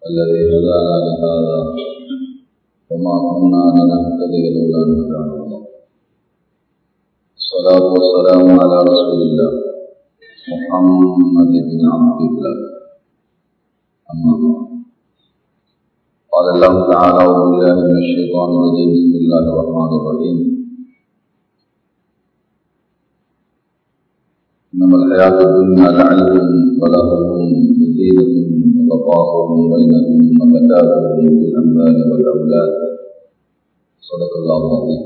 الذي هدانا لهذا وما كنا لنهتدي لولا ان هدانا الله الصلاة والسلام على رسول الله محمد بن عبد الله أما بعد قال الله تعالى أعوذ بالله من الشيطان الرجيم بسم الله الرحمن الرحيم إنما الحياة الدنيا لعب ولهو وزينة وتفاخر بينكم وتكاثر في الأموال والأولاد صدق الله العظيم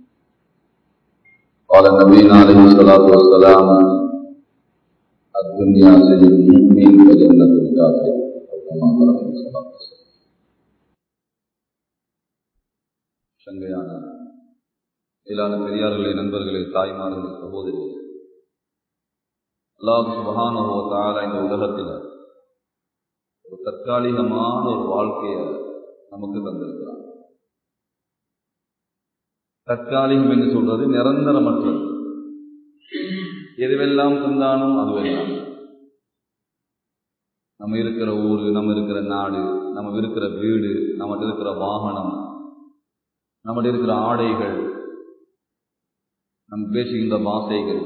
قال النبي عليه الصلاة والسلام الدنيا سجن المؤمن وجنة الكافر أو كما قال عليه الصلاة والسلام சங்கையான இலான பெரியார்களே நண்பர்களே தாய்மார்களே சகோதரிகளே அல்லாஹ் சுபஹானஹு தஆலா இந்த உலகத்தில் ஒரு தற்காலிகமான ஒரு வாழ்க்கையை நமக்கு தந்திருக்கிறான் தற்காலிகம் என்று சொல்றது நிரந்தரமற்றது எதுவெல்லாம் தந்தாலும் அதுவெல்லாம் நம்ம இருக்கிற ஊரு நம்ம இருக்கிற நாடு நம்ம இருக்கிற வீடு நம்மகிட்ட இருக்கிற வாகனம் நம்மகிட்ட இருக்கிற ஆடைகள் நம்ம பேசுகின்ற பாசைகள்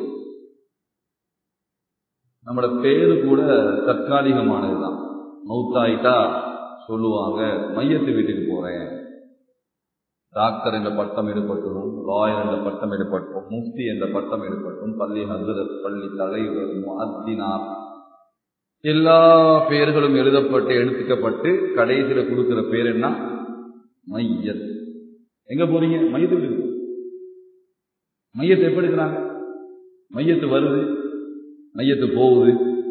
நம்மளோட பேரு கூட தற்காலிகமானதுதான் மௌத்தாயிட்டா சொல்லுவாங்க மையத்து வீட்டுக்கு போறேன் டாக்டர் என்ற பட்டம் எடுப்பட்டும் லாயர் என்ற பட்டம் எடுப்பட்டும் முஃப்தி என்ற பட்டம் எடுப்பட்டும் பள்ளி ஹசரத் பள்ளி தலைவர் முஅத்தினார் எல்லா பெயர்களும் எழுதப்பட்டு எடுத்துக்கப்பட்டு கடைசியில கொடுக்கிற பேர் என்ன மையத் எங்க போறீங்க மையத்து வீட்டுக்கு மையத்தை எப்படி இருக்கிறாங்க மையத்து வருது மையத்து போகுது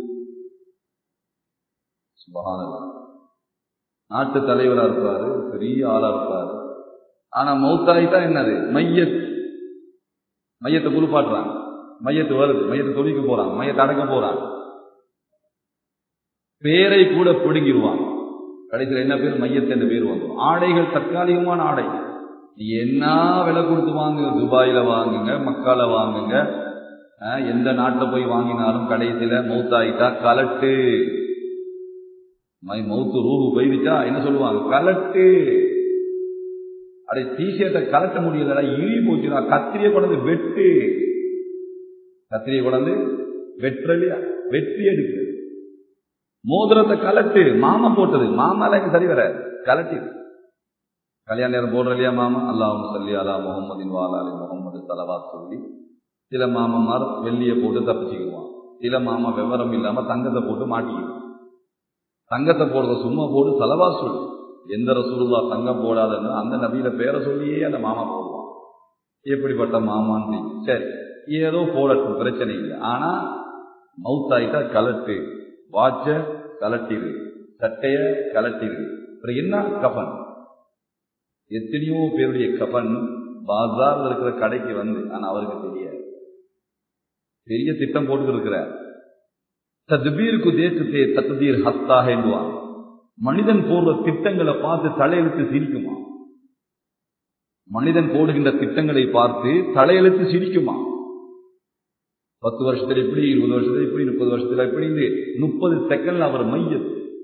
சுபகானல்லா நாட்டு தலைவரா இருப்பாரு பெரிய ஆளா இருப்பாரு ஆனா மௌத்தாயிட்டா என்னது மையத் மையத்தை குளிப்பாட்டுறான் மையத்து வருது மையத்தை தொழிக்க போறான் மையத்தை அடக்க போறான் பேரை கூட பிடுங்கிடுவான் கடைசியில் என்ன பேர் மையத்து என்ற பேர் வந்துடும் ஆடைகள் தற்காலிகமான ஆடை நீ என்ன விலை கொடுத்து வாங்குங்க துபாயில வாங்குங்க மக்கால வாங்குங்க எந்த நாட்டில் போய் வாங்கினாலும் கடைசியில மௌத்தாயிட்டா கலட்டு மை மௌத்து ரூபு போயிடுச்சா என்ன சொல்லுவாங்க கலட்டு அடே டிஷர்ட்டை கலட்ட முடியலடா இழி போச்சுடா கத்திரியை கொண்டு வெட்டு கத்திரியை கொண்டு வெட்டுறலையா வெட்டி எடுக்கு மோதிரத்தை கலட்டு மாமா போட்டது மாமால சரி வர கலட்டி கல்யாண நேரம் போடுற இல்லையா மாமா அல்லாஹும் சொல்லி அலா முகமதின் வாலாலி முகமது தலவா சொல்லி சில மாமமார் வெள்ளிய போட்டு தப்பிச்சுக்குவான் சில மாமா விவரம் இல்லாம தங்கத்தை போட்டு மாட்டிக்குவான் தங்கத்தை போடுறத சும்மா போட்டு செலவா சொல்லு எந்த ரசூலுல்லா தங்கம் போடாதுன்னு அந்த நபியில பேரை சொல்லியே அந்த மாமா போடுவான் எப்படிப்பட்ட மாமான்னு சரி ஏதோ போடட்டும் பிரச்சனை இல்லை ஆனா மவுத்தாயிட்டா கலட்டு வாட்ச கலட்டிரு சட்டைய கலட்டிரு அப்புறம் என்ன கபன் எத்தனையோ பேருடைய கபன் பாசார்ல இருக்கிற கடைக்கு வந்து ஆனா அவருக்கு தெரியாது பெரிய திட்டம் போட்டு இருக்கிறார் தத்பீருக்கு தேசத்தே தத்ததீர் ஹஸ்தாக என்றுவான் மனிதன் போடுற திட்டங்களை பார்த்து தலையெழுத்து சிரிக்குமா மனிதன் போடுகின்ற திட்டங்களை பார்த்து தலையெழுத்து சிரிக்குமா பத்து வருஷத்துல இப்படி இருபது வருஷத்துல இப்படி முப்பது வருஷத்துல இப்படி இந்த முப்பது செகண்ட்ல அவர் மைய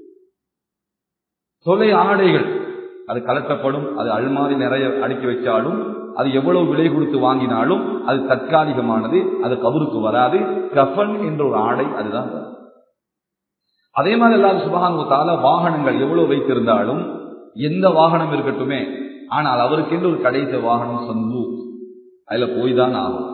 தொலை ஆடைகள் அது கலட்டப்படும் அது அல்மாரி நிறைய அடுக்கி வச்சாலும் அது எவ்வளவு விலை கொடுத்து வாங்கினாலும் அது தற்காலிகமானது அது கபருக்கு வராது கஃபன் என்ற ஒரு ஆடை அதுதான் அதே மாதிரி எல்லாரும் சுபகானுத்தால வாகனங்கள் எவ்வளவு வைத்திருந்தாலும் எந்த வாகனம் இருக்கட்டுமே ஆனால் அவருக்கென்று ஒரு கடைசி வாகனம் சந்து அதுல போய் தான் ஆகும்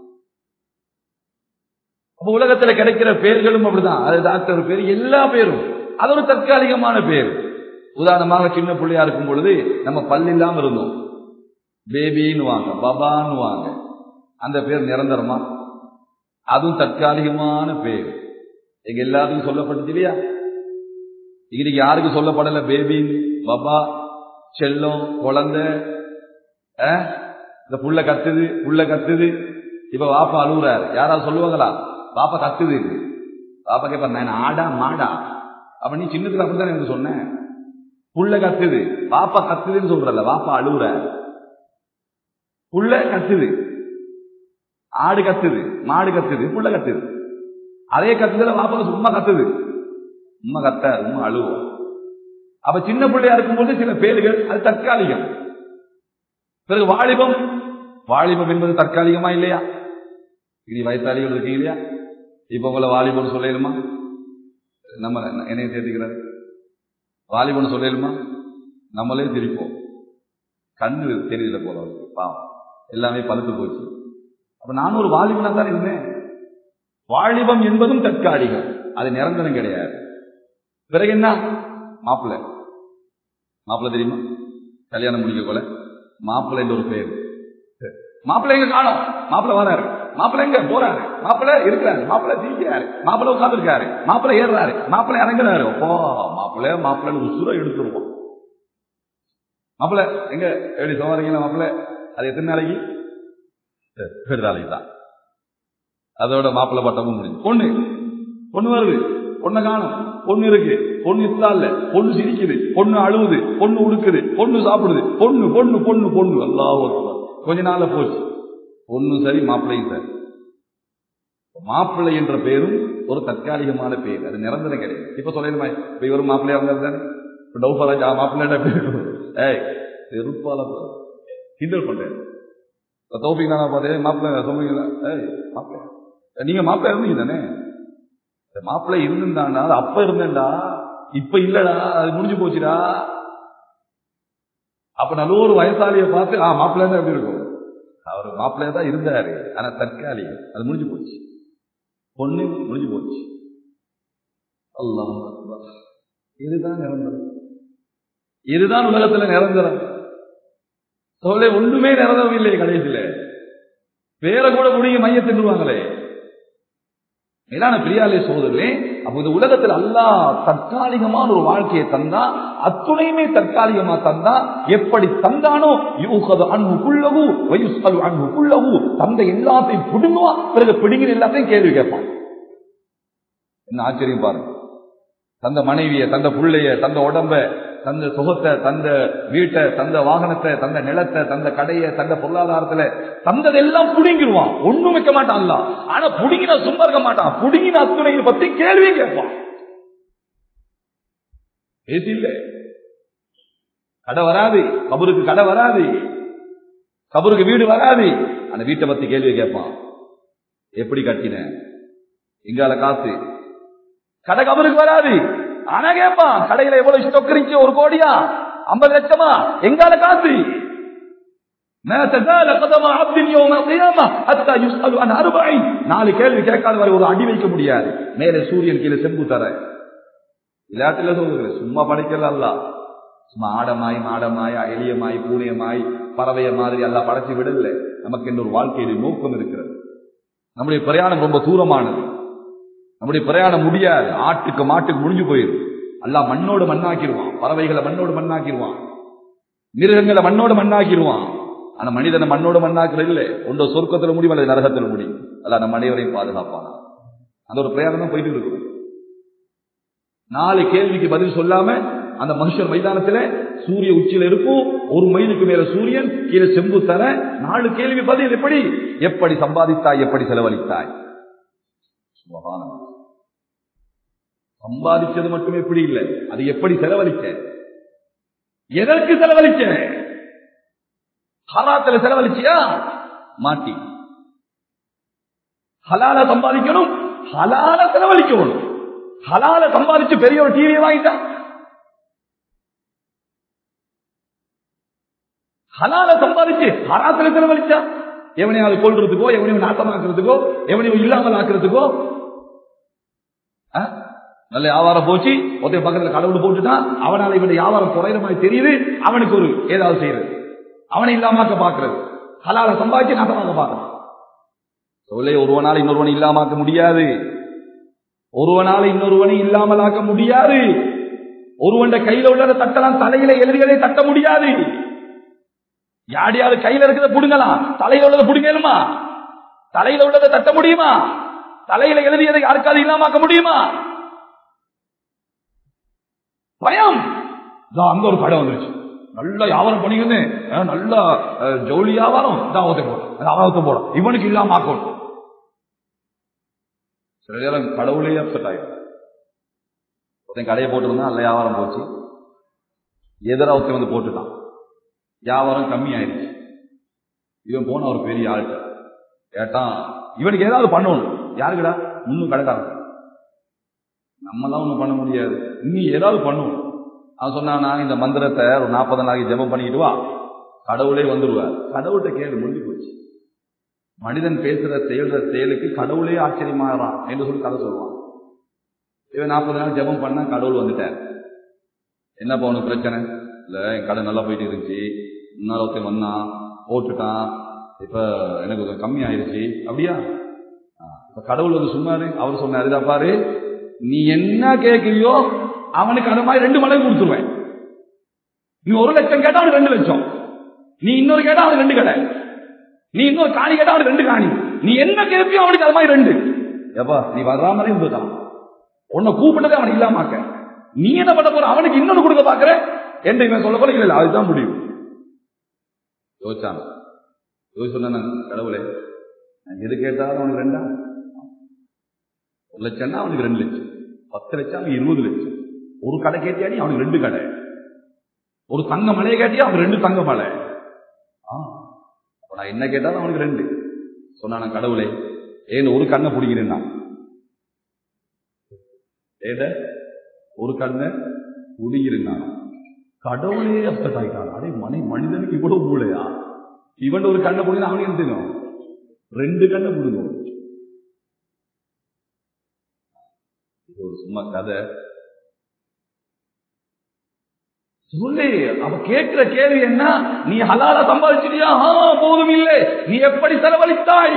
அப்ப உலகத்துல கிடைக்கிற பேர்களும் அப்படிதான் அது டாக்டர் பேர் எல்லா பேரும் அது ஒரு தற்காலிகமான பேர் உதாரணமாக சின்ன பிள்ளையா இருக்கும் பொழுது நம்ம பல்லில்லாம இருந்தோம் பேபின்னு வாங்க பபான்னு வாங்க அந்த பேர் நிரந்தரமா அதுவும் தற்காலிகமான பேர் எங்க எல்லாத்துக்கும் சொல்லப்பட்டது இல்லையா இன்னைக்கு யாருக்கும் சொல்லப்படல பேபின்னு பபா செல்லம் குழந்தை இந்த புள்ள கத்துது புள்ள கத்துது இப்ப வாப்பா அழுகுறாரு யாராவது சொல்லுவாங்களா பாப்பா கத்துது பாப்பா கேப்பா நான் ஆடா மாடா அப்ப நீ சின்னதுக்கு அப்படித்தான் எனக்கு சொன்னேன் புள்ள கத்துது பாப்பா கத்துதுன்னு சொல்றல பாப்பா அழுகுற புள்ள கத்துது ஆடு கத்துது மாடு கத்துது புள்ள கத்துது அதே கத்துதல பாப்பா சும்மா கத்துது உம்மா கத்த உம்மா அழுவோம் அப்ப சின்ன பிள்ளையா இருக்கும்போது சில பேர்கள் அது தற்காலிகம் பிறகு வாலிபம் வாலிபம் என்பது தற்காலிகமா இல்லையா இது வயசாளிகள் இருக்கீங்க இல்லையா இப்ப உங்களை வாலிபம் சொல்லலுமா நம்ம என்னைய சேர்த்துக்கிறாரு வாலிபன் சொல்லலுமா நம்மளே சிரிப்போம் கண்ணு தெரியல போல அவருக்கு. பாவம் எல்லாமே பழுத்து போச்சு அப்ப நான் ஒரு வாலிபனா தான் இருந்தேன் வாலிபம் என்பதும் தற்காலிகம் அது நிரந்தரம் கிடையாது பிறகு என்ன மாப்பிள்ளை மாப்பிள்ளை தெரியுமா கல்யாணம் முடிக்க போல மாப்பிள்ளை என்ற ஒரு பேர் மாப்பிள்ளை எங்க காணும் மாப்பிள்ளை வராரு மாப்பிள்ளை எங்க போறாரு மாப்பிள்ளை இருக்கிறாரு மாப்பிள்ளை சிரிக்கிறாரு மாப்பிள்ளை உட்கார்ந்து இருக்காரு மாப்பிள்ளை ஏறுறாரு மாப்பிள்ளை இறங்குறாரு ஓ மாப்பிள்ளை மாப்பிள்ளை உசுர எடுத்துருவோம் மாப்பிள்ளை எங்க எப்படி சோமாரிங்களா மாப்பிள்ளை அது எத்தனை நாளைக்கு ரெண்டு நாளைக்கு தான் அதோட மாப்பிள்ளை பட்டமும் முடிஞ்சு பொண்ணு பொண்ணு வருது பொண்ணை காணும் பொண்ணு இருக்கு பொண்ணு இத்தால பொண்ணு சிரிக்குது பொண்ணு அழுவுது பொண்ணு உடுக்குது பொண்ணு சாப்பிடுது பொண்ணு பொண்ணு பொண்ணு பொண்ணு எல்லாம் கொஞ்ச நாள்ல போச்சு பொண்ணு சரி மாப்பிள்ளையும் சரி மாப்பிள்ளை என்ற பேரும் ஒரு தற்காலிகமான பேர் அது நிரந்தரம் கிடையாது இப்ப சொல்லணுமா இப்ப இவரும் மாப்பிள்ளையா இருந்தாரு தானே இப்ப டவுஃபராஜ் மாப்பிள்ளை பேர் ஏய் செருப்பால கிண்டல் பண்றேன் தோப்பிக்கு நான் பார்த்தேன் மாப்பிள்ளை சொல்லுவீங்களா ஏய் மாப்பிள்ளை நீங்க மாப்பிள்ளை இருந்தீங்க தானே மாப்பிள்ளை இருந்திருந்தாண்டா அது அப்ப இருந்தேன்டா இப்ப இல்லடா அது முடிஞ்சு போச்சுடா அப்ப நல்ல ஒரு வயசாலியை பார்த்து ஆ மாப்பிள்ளை தான் எப்படி இருக்கும் அவர் மாப்பிள்ளையா தான் இருந்தாரு ஆனா தற்காலிகம் அது முடிஞ்சு போச்சு பொண்ணு முடிஞ்சு போச்சு அல்லாஹ் அக்பர். இதுதான் நிரந்தரம் இதுதான் உலகத்துல நிரந்தரம் சொல்ல ஒண்ணுமே நிரந்தரம் இல்லை கடைசியில பேரை கூட முடிய மைய தின்றுவாங்களே மேலான பிரியாலே சோதரே அப்போ இந்த உலகத்தில் அல்லாஹ் தற்காலிகமான ஒரு வாழ்க்கையை தந்தா அத்துணையுமே தற்காலிகமா தந்தா எப்படி தந்தானோ யூகது அன்பு குள்ளவு வயுஸ்கல் அன்பு குள்ளவு தந்த எல்லாத்தையும் பிடுங்குவான் பிறகு பிடுங்கின எல்லாத்தையும் கேள்வி கேட்பான் என்ன ஆச்சரியம் பாருங்க தந்த மனைவிய தந்த புள்ளைய தந்த உடம்ப தந்த சுகத்தை தந்த வீட்டை தந்த வாகனத்தை தந்த நிலத்தை தந்த கடையை தந்த பொருளாதாரத்துல தந்ததெல்லாம் புடுங்கிடுவான் ஒண்ணும் வைக்க மாட்டான் அல்ல ஆனா புடுங்கின சும்மா இருக்க மாட்டான் புடுங்கின அத்துணையை பத்தி கேள்வி கேட்பான் பேசி இல்ல கடை வராது கபருக்கு கடை வராது கபருக்கு வீடு வராது அந்த வீட்டை பத்தி கேள்வி கேட்பான் எப்படி கட்டின எங்கால காசு கடை கபருக்கு வராது ஆனா கேட்பான் கடையில எவ்வளவு ஸ்டொக் இருந்துச்சு ஒரு கோடியா ஐம்பது லட்சமா எங்கால காசு ما تزال قدم عبد يوم القيامة حتى يسأل عن أربعين நாலு கேள்வி கேட்காத வரை ஒரு அடி வைக்க முடியாது மேலே சூரியன் கீழே செம்பு தர இல்லாட்டில சொல்லுகிறேன் சும்மா படிக்கல அல்ல சும்மா ஆடமாய் மாடமாய் எளியமாய் பூனையமாய் பறவைய மாதிரி எல்லாம் படைச்சு விடல நமக்கு என்ற ஒரு வாழ்க்கையில நோக்கம் இருக்கிறது நம்முடைய பிரயாணம் ரொம்ப தூரமானது நம்முடைய பிரயாணம் முடியாது ஆட்டுக்கு மாட்டுக்கு முடிஞ்சு போயிடும் எல்லாம் மண்ணோடு மண்ணாக்கிடுவான் பறவைகளை மண்ணோடு மண்ணாக்கிடுவான் மிருகங்களை மண்ணோடு மண்ணாக்கிடுவான் ஆனா மனிதனை மண்ணோடு மண்ணாக்குறது இல்லை ஒன்றோ சொர்க்கத்துல முடியும் அல்லது நரகத்தில் முடியும் அல்ல நம்ம அனைவரையும் பாதுகாப்பான அந்த ஒரு பிரயாணம் தான் போயிட்டு இருக்கும் நாலு கேள்விக்கு பதில் சொல்லாம அந்த மனுஷன் மைதானத்துல சூரிய உச்சியில இருக்கும் ஒரு மைலுக்கு மேல சூரியன் கீழே செம்பு தர நாலு கேள்வி பதில் எப்படி எப்படி சம்பாதித்தாய் எப்படி செலவழித்தாய் சுபஹானல்லாஹ். சம்பாதிச்சது மட்டும் எப்படி இல்லை அது எப்படி செலவழிச்ச எதற்கு செலவழிச்ச ஹராத்துல செலவழிச்சியா மாட்டி ஹலால சம்பாதிக்கணும் ஹலால செலவழிக்கணும் ஹலால சம்பாதிச்சு பெரிய ஒரு டிவியை வாங்கிட்டான் ஹலால சம்பாதிச்சு ஹராத்துல செலவழிச்சா எவனையாவது கொள்றதுக்கோ எவனையும் நாட்டமாக்குறதுக்கோ எவனையும் இல்லாமல் ஆக்குறதுக்கோ ஆ? நல்ல வியாபாரம் போச்சு ஒருத்த பக்கத்துல கடவுள் போட்டுட்டான் அவனால இவன் வியாபாரம் குறையிற மாதிரி தெரியுது அவனுக்கு ஒரு ஏதாவது செய்யறது அவனை இல்லாமாக்க பாக்குறது ஹலால சம்பாதிச்சு நாட்டமாக்க பாக்குறான் சொல்ல ஒருவனால இன்னொருவனை இல்லாமாக்க முடியாது ஒருவனால இன்னொருவனை இல்லாமலாக்க முடியாது ஒருவன் கையில உள்ளதை தட்டலாம் தலையில எழுதியதை தட்ட முடியாது யாரையாவது கையில இருக்கிறத புடுங்கலாம் தலையில உள்ளதை புடுங்கலுமா தலையில உள்ளதை தட்ட முடியுமா தலையில எழுதியதை யாருக்காவது இல்லாமாக்க முடியுமா பயம் இதோ அங்க ஒரு கடை வந்துருச்சு நல்ல வியாபாரம் பண்ணிக்கின்னு அஹ், நல்ல அஹ், ஜவுளி வியாபாரம் தான் அவத்தை போடும் அவத்தை போடும் இவனுக்கு இல்லாம ஆக்கணும் சில நேரம் கடவுளே அப்செட் ஆகிடும் ஒருத்தன் கடையை போட்டிருந்தா நல்ல வியாபாரம் போச்சு எதிராக ஒருத்தன் வந்து போட்டுட்டான் வியாபாரம் கம்மி ஆயிடுச்சு இவன் போன ஒரு பெரிய ஆள்கிட்ட கேட்டான் இவனுக்கு ஏதாவது பண்ணணும் யாருக்குடா முன்னும் கடைக்காரன் நம்மளாம் ஒண்ணும் பண்ண முடியாது நீ ஏதாவது பண்ணணும் அவன் சொன்னானா இந்த மந்திரத்தை ஒரு நாற்பது நாளைக்கு ஜெபம் பண்ணிக்கிட்டு வா கடவுளே வந்துருவார் கடவுள்கிட்ட கேள்வி முடிஞ்சு போச்சு மனிதன் பேசுற செயல்ற செயலுக்கு கடவுளே ஆச்சரியமாகறான் என்று சொல்லி கதை சொல்லுவான் இவன் நாற்பது நாள் ஜெபம் பண்ணா கடவுள் வந்துட்டார் என்னப்பா உனக்கு பிரச்சனை இல்ல என் கடை நல்லா போயிட்டு இருந்துச்சு முன்னாள் ஒருத்தன் வந்தான் போட்டுட்டான் இப்ப எனக்கு கொஞ்சம் கம்மி ஆயிருச்சு அப்படியா ஆ, இப்ப கடவுள் வந்து சொன்னாரு அவர் சொன்னாரு இதா பாரு நீ என்ன கேட்கிறியோ அவனுக்கு அந்த மாதிரி ரெண்டு மடங்கு கொடுத்துருவேன் நீ ஒரு லட்சம் கேட்டா அவனுக்கு ரெண்டு லட்சம் நீ இன்னொரு கேட்டா அவனுக்கு ரெண்டு கடை நீ இன்னொரு காணி கேட்டா அவனுக்கு ரெண்டு காணி நீ என்ன கேட்பியோ அவனுக்கு அது மாதிரி ரெண்டு எப்பா நீ வர்ற மாதிரி இருந்துட்டான் உன்னை கூப்பிட்டதே அவனுக்கு இல்லாமாக்க நீ என்ன பண்ண போற அவனுக்கு இன்னொன்னு கொடுக்க பாக்குற என்று இவன் சொல்ல போல இல்ல அதுதான் முடியும் யோசிச்சான் யோசிச்சு சொன்ன கடவுளே நான் எது கேட்டாலும் அவனுக்கு ரெண்டா ஒரு லட்சம்னா அவனுக்கு ரெண்டு லட்சம் பத்து லட்சம் அவனுக்கு இருபது லட்சம் ஒரு கடை கேட்டியா நீ அவனுக்கு ரெண்டு கடை ஒரு தங்க மலையை கேட்டியா அவனுக்கு ரெண்டு தங்க மலை ஆ அப்ப நான் என்ன கேட்டாலும் அவனுக்கு ரெண்டு சொன்னான கடவுளே ஏன் ஒரு கண்ணை பிடிக்கிறேன் நான் ஏட ஒரு கண்ணை பிடிக்கிறேன் நான் கடவுளே அப்செட் ஆயிட்டான் அடே மனை மனிதனுக்கு இவ்வளவு மூளையா இவன் ஒரு கண்ணை பிடிங்க அவனுக்கு என்ன தெரியும் ரெண்டு கண்ணை பிடுங்கும் இது ஒரு சும்மா கதை சொல்லு அவ கேட்கிற கேள்வி என்ன நீ ஹலால சம்பாதிச்சிட்டியா ஆ, போதும் இல்லை நீ எப்படி செலவழித்தாய்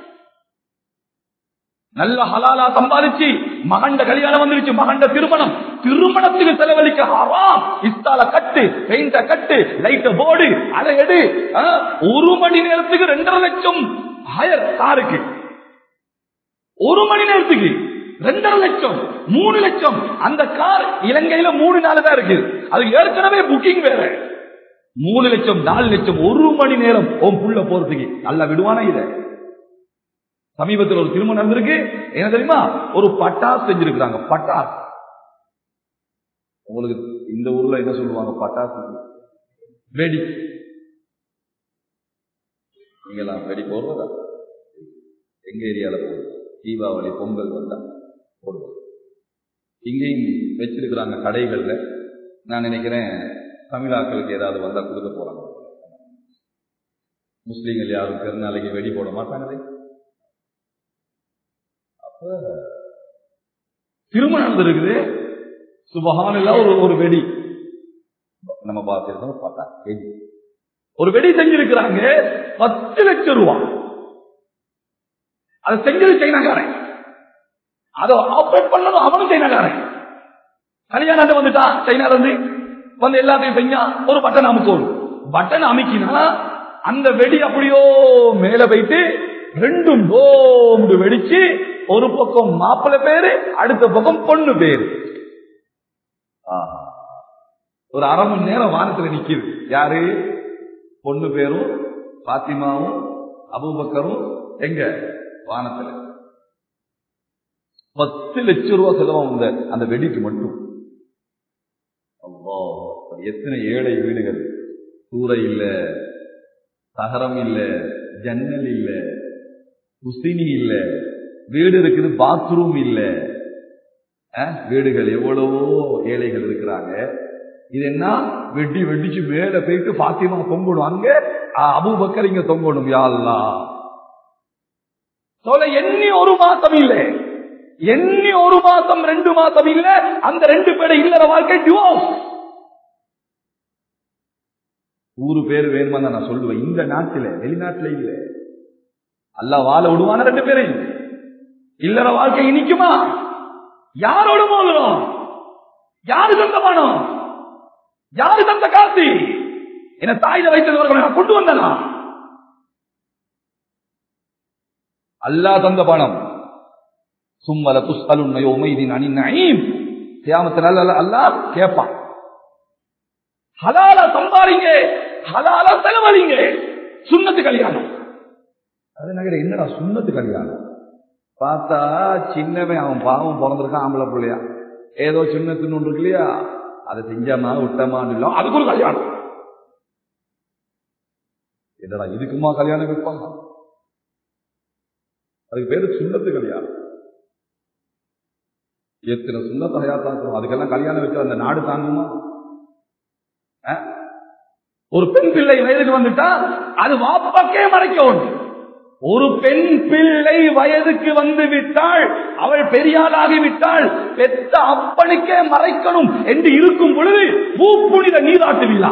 நல்ல ஹலாலா சம்பாதிச்சு மகண்ட கல்யாணம் வந்துருச்சு மகண்ட திருமணம் திருமணத்துக்கு செலவழிக்க ஹராம் இஸ்தால கட்டு பெயிண்ட கட்டு லைட்ட போர்டு அதை எடு ஆ, ஒரு மணி நேரத்துக்கு ரெண்டரை லட்சம் ஹயர் காருக்கு ஒரு மணி நேரத்துக்கு ரெண்டரை லட்சம் மூணு லட்சம் அந்த கார் இலங்கையில மூணு நாள் தான் இருக்கு அது ஏற்கனவே புக்கிங் வேற மூணு லட்சம் நாலு லட்சம் ஒரு மணி நேரம் உன் புள்ள போறதுக்கு நல்லா விடுவானா இத சமீபத்தில் ஒரு திருமணம் நடந்திருக்கு என்ன தெரியுமா ஒரு பட்டாஸ் செஞ்சிருக்கிறாங்க பட்டாஸ் உங்களுக்கு இந்த ஊர்ல என்ன சொல்லுவாங்க பட்டாசு வெடி நீங்களாம் வெடி போடுறதா எங்க ஏரியால போடுறது தீபாவளி பொங்கல் வந்தா போடுவோம் இங்கேயும் வச்சிருக்கிறாங்க கடைகள்ல நான் நினைக்கிறேன் தமிழாக்களுக்கு ஏதாவது வந்தா கொடுக்க போறாங்க முஸ்லீம்கள் யாரும் பெருநாளைக்கு வெடி போட மாட்டாங்களே அப்ப திருமணம் நடந்திருக்குது சுபகானில் ஒரு ஒரு வெடி நம்ம பார்த்திருக்கோம் பார்த்தா வெடி ஒரு வெடி செஞ்சிருக்கிறாங்க பத்து லட்சம் ரூபாய் அதை செஞ்சது சைனாக்காரன் அதை ஆப்ரேட் பண்ணதும் அவனும் சைனாக்காரன் கல்யாணம் வந்துட்டான் சைனால இருந்து வந்து எல்லாத்தையும் செஞ்சா ஒரு பட்டன் அமுக்கும் பட்டன் அமைக்கினா அந்த வெடி அப்படியோ மேல போயிட்டு ரெண்டும் டோம்டு வெடிச்சு ஒரு பக்கம் மாப்பிள்ளை பேரு அடுத்த பக்கம் பொண்ணு பேரு ஆஹா. ஒரு அரை மணி நேரம் வானத்துல நிக்குது யாரு பொண்ணு பேரும் பாத்திமாவும் அபூபக்கரும் எங்க வானத்துல பத்து லட்சம் ரூபாய் செலவாகும் இந்த அந்த வெடிக்கு மட்டும் அல்லாஹ் அக்பர். எத்தனை ஏழை வீடுகள் கூரை இல்ல தகரம் இல்ல ஜன்னல் இல்ல குசினி இல்ல வீடு இருக்குது பாத்ரூம் இல்ல அஹ், வீடுகள் எவ்வளவோ ஏழைகள் இருக்கிறாங்க இது என்ன வெட்டி வெடிச்சு மேல போயிட்டு பாத்திமா தொங்கணும் அங்க அபூபக்கர் இங்க தொங்கணும் யா அல்லாஹ் சொல்ல எண்ணி ஒரு மாசம் இல்ல எண்ணி ஒரு மாசம் ரெண்டு மாசம் இல்ல அந்த ரெண்டு பேரை இல்லற வாழ்க்கை டிவோர்ஸ் ஊரு பேர் வேணுமா நான் சொல்லுவேன் இந்த நாட்டில வெளிநாட்டுல இல்ல அல்லாஹ் வாழ விடுவான ரெண்டு பேரையும் இல்லற வாழ்க்கை இனிக்குமா யாரோட மோதுறோம் யாரு தந்த பணம் யாரு தந்த காசு என்ன தாயில வைத்தவர்களை நான் கொண்டு வந்தனா அல்லாஹ் தந்த பணம் சும்மல துஸ்அலுன்ன யௌமைதின் அனின் நஈம் கியாமத்தில் அல்ல அல்லாஹ் கேட்பான் ஹலாலா சம்பாதிங்க ஹலாலா செலவழிங்க சுண்ணத்து கல்யாணம் அது நகர என்னடா சுண்ணத்து கல்யாணம் பார்த்தா சின்னவன் அவன் பாவம் பிறந்திருக்கான் ஆம்பளை பிள்ளையா ஏதோ சின்னத்துன்னு ஒன்று இருக்கு இல்லையா அதை செஞ்சமா விட்டமான்னு இல்ல அதுக்கு ஒரு கல்யாணம் என்னடா இதுக்குமா கல்யாணம் வைப்பாங்க அதுக்கு பேரு சுண்ணத்து கல்யாணம் எத்தனை சுண்ணத்தை ஹயாத்தாக்கும் அதுக்கெல்லாம் கல்யாணம் வச்சு அந்த நாடு தாங்குமா அஹ்? ஒரு பெண் பிள்ளை வயதுக்கு வந்துட்டா அது வாப்பாக்கே மறைக்க ஒன்று ஒரு பெண் பிள்ளை வயதுக்கு வந்து விட்டால் அவள் பெரியாளாகி விட்டால் பெத்த அப்பனுக்கே மறைக்கணும் என்று இருக்கும் பொழுது பூ புனித நீராட்டு விழா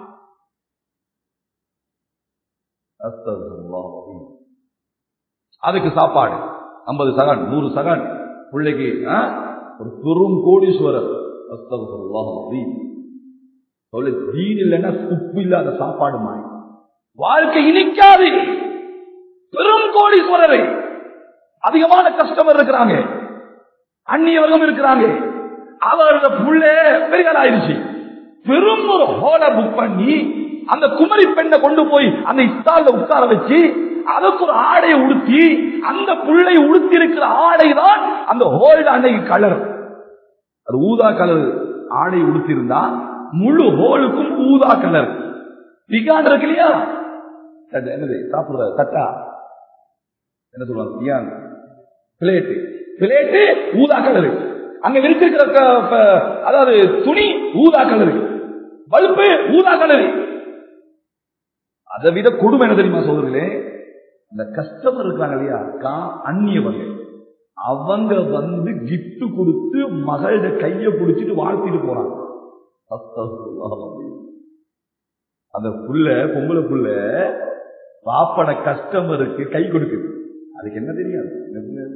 அஸ்தகுல்லாஹ். அதுக்கு சாப்பாடு ஐம்பது சகன் நூறு சகன் பிள்ளைக்கு ஆ? ஒரு பெரும் கோடீஸ்வரர் அஸ்தகுல்லாஹ் அலீம். சொல்ல தீன் இல்லைன்னா உப்பு இல்லாத சாப்பாடு மாய் வாழ்க்கை இனிக்காது பெரும் கோடீஸ்வரரை அதிகமான கஸ்டமர் இருக்கிறாங்க அந்நியவர்களும் இருக்கிறாங்க அவரோட புள்ள பெரிய ஆயிடுச்சு பெரும் ஒரு ஹோலை புக் பண்ணி அந்த குமரி பெண்ணை கொண்டு போய் அந்த இஸ்தால்ல உட்கார வச்சு அதுக்கு ஒரு ஆடையை உடுத்தி அந்த புள்ளை உடுத்தி இருக்கிற ஆடை தான் அந்த ஹோல்ட அன்னைக்கு கலர் அது ஊதா கலர் ஆடை உடுத்திருந்தா முழு ஹோலுக்கும் ஊதா கலர் பிகான் இருக்கு இல்லையா அது என்னது சாப்பிடுற தட்டா என்ன சொல்லுவாங்க பியான் பிளேட்டு பிளேட்டு ஊதா கலரு அங்க விரிச்சிருக்கிற க- ப- அதாவது துணி ஊதா கலரு பல்பு ஊதா கலரு அதை விட கொடுமை என்ன தெரியுமா சோதர்களே அந்த கஸ்டமர் இருக்காங்க இல்லையா கா அந்நியவங்க அவங்க வந்து gift கொடுத்து மகளோட கைய பிடிச்சிட்டு வாழ்த்திட்டு போறாங்க அஸ்தகுல்லாஹ் அலீம். அந்த புள்ள பொம்பளை புள்ள பாப்பட கஸ்டமருக்கு கை கொடுக்குது அதுக்கு என்ன தெரியாது என்ன தெரியாது?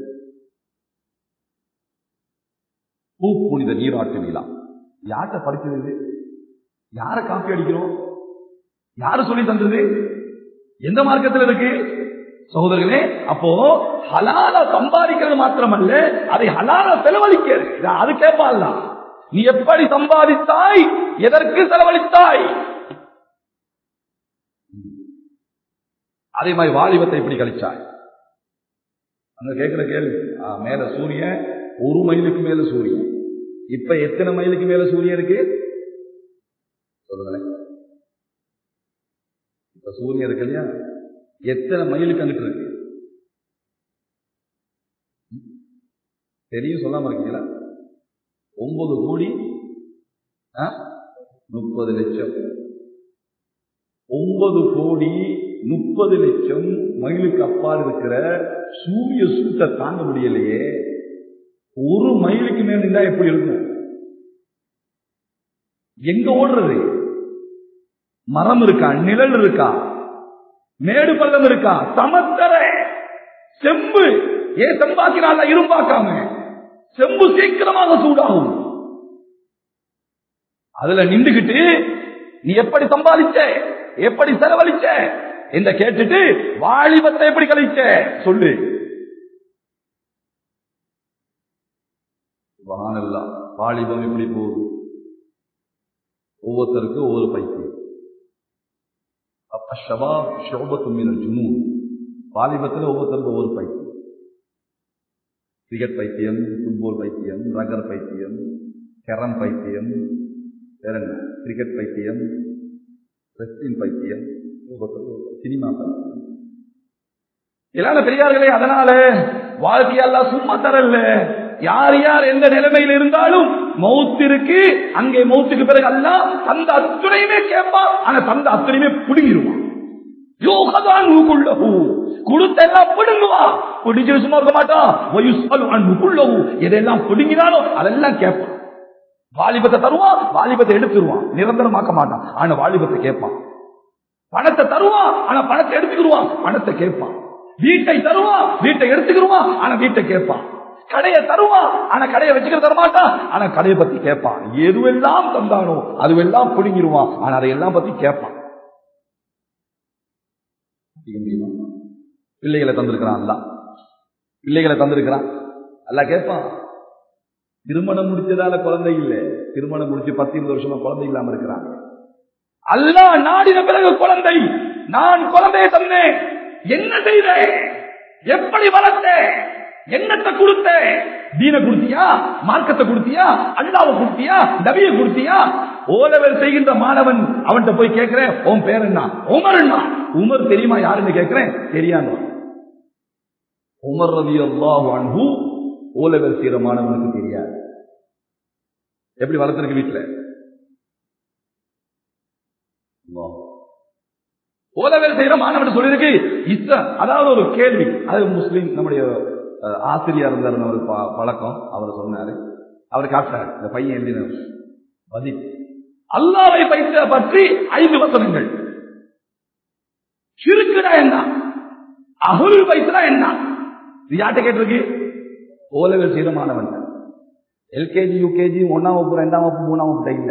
பூ புனித நீராட்டு விழா யார்கிட்ட படிச்சது இது யார காப்பி அடிக்கிறோம் யாரு சொல்லி தந்தது எந்த மார்க்கத்தில் இருக்கு சகோதரர்களே அப்போ ஹலால சம்பாதிக்கிறது மாத்திரமல்ல அதை ஹலால செலவழிக்கிறது இது அது கேட்பான்ல நீ எப்படி சம்பாதித்தாய் எதற்கு செலவழித்தாய் அதே மாதிரி வாலிபத்தை எப்படி கழிச்சாய் அங்க கேட்கிற கேள்வி ஆ, மேல சூரியன் ஒரு மைலுக்கு மேல சூரியன் இப்ப எத்தனை மைலுக்கு மேல சூரியன் இருக்கு சொல்லுங்களேன் இப்ப சூரியன் இருக்கு இல்லையா எத்தனை மைலுக்கு அங்கிட்டு இருக்கு ம்? தெரியும் சொல்லாம இருக்கீங்களா ஒன்பது கோடி ஆ? முப்பது லட்சம் ஒன்பது கோடி முப்பது லட்சம் மைலுக்கு அப்பால் இருக்கிற சூரிய சூட்டை தாங்க முடியலையே ஒரு மைலுக்கு மேல இருந்தா எப்படி இருக்கும் எங்க ஓடுறது மரம் இருக்கா நிழல் இருக்கா மேடு பள்ளம் இருக்கா சமத்தர செம்பு ஏன் செம்பாக்கினால இரும்பாக்காம செம்பு சீக்கிரமாக சூடாகும் அதுல நின்றுகிட்டு நீ எப்படி சம்பாதிச்ச எப்படி செலவழிச்ச என்று கேட்டுட்டு வாலிபத்தை எப்படி கழிச்ச சொல்லு சுபஹானல்லா. வாலிபம் எப்படி போகுது ஒவ்வொருத்தருக்கும் ஒவ்வொரு பைத்தியம் அப்ப ஷபாப் ஷோபத்து மீன ஜுனூன் வாலிபத்தில் ஒவ்வொருத்தருக்கும் ஒவ்வொரு பைத்தியம் கிரிக்கெட் பைத்தியம் ஃபுட்பால் பைத்தியம் ரகர் பைத்தியம் கெரம் பைத்தியம் வேற என்ன கிரிக்கெட் பைத்தியம் ரெஸ்லிங் பைத்தியம் ஒவ்வொருத்தருக்கும் ஒவ்வொரு சினிமா பைத்தியம் இல்லாத பெரியார்களே அதனால வாழ்க்கையெல்லாம் சும்மா தரல யார் யார் எந்த நிலைமையில் இருந்தாலும் மௌத்திற்கு அங்கே மௌத்துக்கு பிறகு அல்ல தந்த அத்துணையுமே கேட்பான் ஆனா தந்த அத்துணையுமே புடுங்கிடுவான் யோகதான் நூக்குள்ளஹு கொடுத்த எல்லாம் பிடுங்குவான் பிடிச்சு சும்மா இருக்க மாட்டான் வயுஸ்அலு அன் நுகுள்ளஹு எதெல்லாம் பிடுங்கினாலோ அதெல்லாம் கேட்பான் வாலிபத்தை தருவான் வாலிபத்தை எடுத்துருவான் நிரந்தரமாக்க மாட்டான் ஆனா வாலிபத்தை கேட்பான் பணத்தை தருவான் ஆனா பணத்தை எடுத்துக்கிடுவான் பணத்தை கேட்பான் வீட்டை தருவான் வீட்டை எடுத்துக்கிடுவான் ஆனா வீட்டை கேட்பான் கடையை தருவான் ஆனா கடையை வச்சுக்கிற தரமாட்டான் ஆனா கடையை பத்தி கேட்பான் எதுவெல்லாம் தந்தானோ அதுவெல்லாம் பிடுங்கிடுவான் ஆனா அதையெல்லாம் பத்தி கேட்பான் செய்ய முடியுமா பிள்ளைகளை தந்திருக்கிறான் அல்ல பிள்ளைகளை தந்திருக்கிறான் அல்ல கேட்பான் திருமணம் முடிச்சதால குழந்தை இல்லை திருமணம் முடிச்சு பத்து இருபது வருஷமா குழந்தை இல்லாம இருக்கிறாங்க அல்லா நாடின பிறகு குழந்தை நான் குழந்தையை தந்தேன் என்ன செய்தேன் எப்படி வளர்த்தேன் என்னத்தை கொடுத்தேன் தீன கொடுத்தியா மார்க்கத்தை கொடுத்தியா அல்லாவை கொடுத்தியா நபியை கொடுத்தியா ஓலவர் செய்கின்ற மாணவன் அவன்கிட்ட போய் கேட்கிறேன் உன் பேர் என்ன உமர் என்ன உமர் தெரியுமா யாருன்னு கேட்கிறேன் தெரியாங்க உமர் ரவி அல்லாஹ் அன்பு ஓலவர் செய்யற மாணவனுக்கு தெரியாது எப்படி வளர்த்திருக்கு வீட்டுல ஓலவேல் செய்யற மாணவன் சொல்லியிருக்கு இஸ்ர அதாவது ஒரு கேள்வி அது முஸ்லீம் நம்முடைய அஹ், ஆசிரியர் இருந்தார் ஒரு ப- பழக்கம் அவர் சொன்னாரு அவர் காட்டார் இந்த பையன் எழுதின பதில் அல்லாவை பைத்த பற்றி ஐந்து வசனங்கள் சிறுக்குடா என்ன அகுல் பைத்தா என்ன இது யார்கிட்ட கேட்டிருக்கு ஓலவேல் செய்யற மாணவன் எல்கேஜி யூகேஜி ஒன்னாம் வகுப்பு ரெண்டாம் வகுப்பு மூணாம் வகுப்பு இல்ல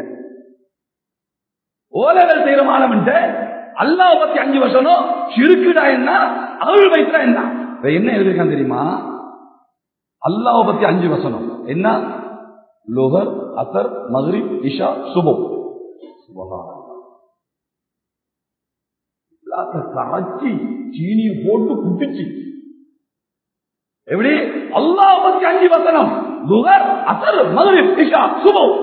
ஓலவேல் செய்யற மாணவன் அல்லாஹ் பத்தி அஞ்சு வருஷம் சிறுக்குடா என்ன அருள் வைத்தா என்ன இப்ப என்ன எழுதிருக்கான் தெரியுமா அல்லாஹ் பத்தி அஞ்சு வசனம் என்ன லோகர் அசர் மஹ்ரிப் இஷா சுபம் கரைச்சி சீனியை போட்டு குட்டிச்சு எப்படி அல்லாஹ் பத்தி அஞ்சு வசனம் லுகர் அசர் மகரிப் இஷா சுபம்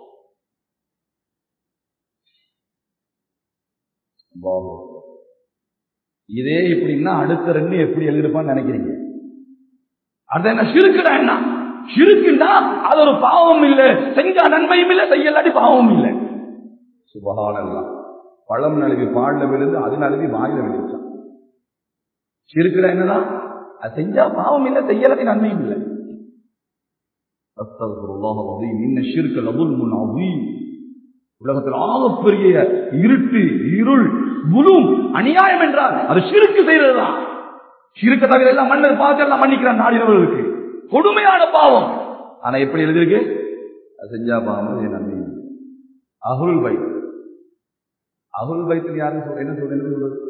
பாபு. இதே இப்படின்னா அடுத்த ரெண்டு எப்படி எழுதிருப்பான்னு நினைக்கிறீங்க அது என்ன சிறுக்குடா என்ன சிறுக்குண்டா அது ஒரு பாவம் இல்ல செஞ்சா நன்மையும் இல்ல செய்யலாட்டி பாவமும் இல்ல சுபகானல்லாம் பழம் நழுவி பாடல விழுந்து அது நழுவி வாயில விழுந்தான் சிறுக்குடா என்னதான் அது செஞ்சா பாவம் இல்ல செய்யலாட்டி நன்மையும் இல்லை அஸ்தக்ஃபிருல்லாஹ் அலீம் இன்ன ஷிர்க லதுல்முன் அதீம் உலகத்தில் ஆகப்பெரிய இருட்டு இருள் முழும் அநியாயம் என்றால் அது சிறுக்கு செய்யறதுதான் சிறுக்க தவிர எல்லாம் மன்னர் பார்த்து எல்லாம் மன்னிக்கிறான் நாடினவர்களுக்கு கொடுமையான பாவம் ஆனா எப்படி எழுதிருக்கு அது செஞ்சா பாவம் அது நன்மை அகுல் பை அகுல் பைத்தில் யாரும் சொல்ற என்ன சொல்ற என்ன சொல்றது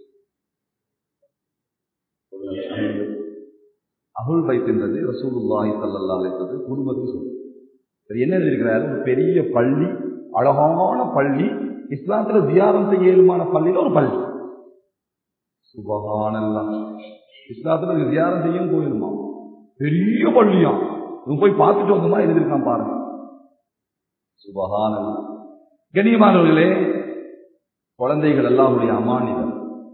அகுல் பைத்துன்றது ரசூலுல்லாஹி ஸல்லல்லாஹு அலைஹி வஸல்லம் குடும்பத்துக்கு சொல்றது இவர் என்ன எழுதியிருக்கிறாரு ஒரு பெரிய பள்ளி அழகான பள்ளி இஸ்லாத்துல தியானம் செய்ய இயலுமான பள்ளியில ஒரு பள்ளி சுபகானல்லாம் இஸ்லாத்துல தியானம் செய்யும் கோயிலுமா பெரிய பள்ளியா இவன் போய் பார்த்துட்டு வந்தோமா எழுதியிருக்கான் பாருங்க சுபகானல்லாம் கண்ணியமானவர்களே குழந்தைகள் எல்லாருடைய அமானிதம்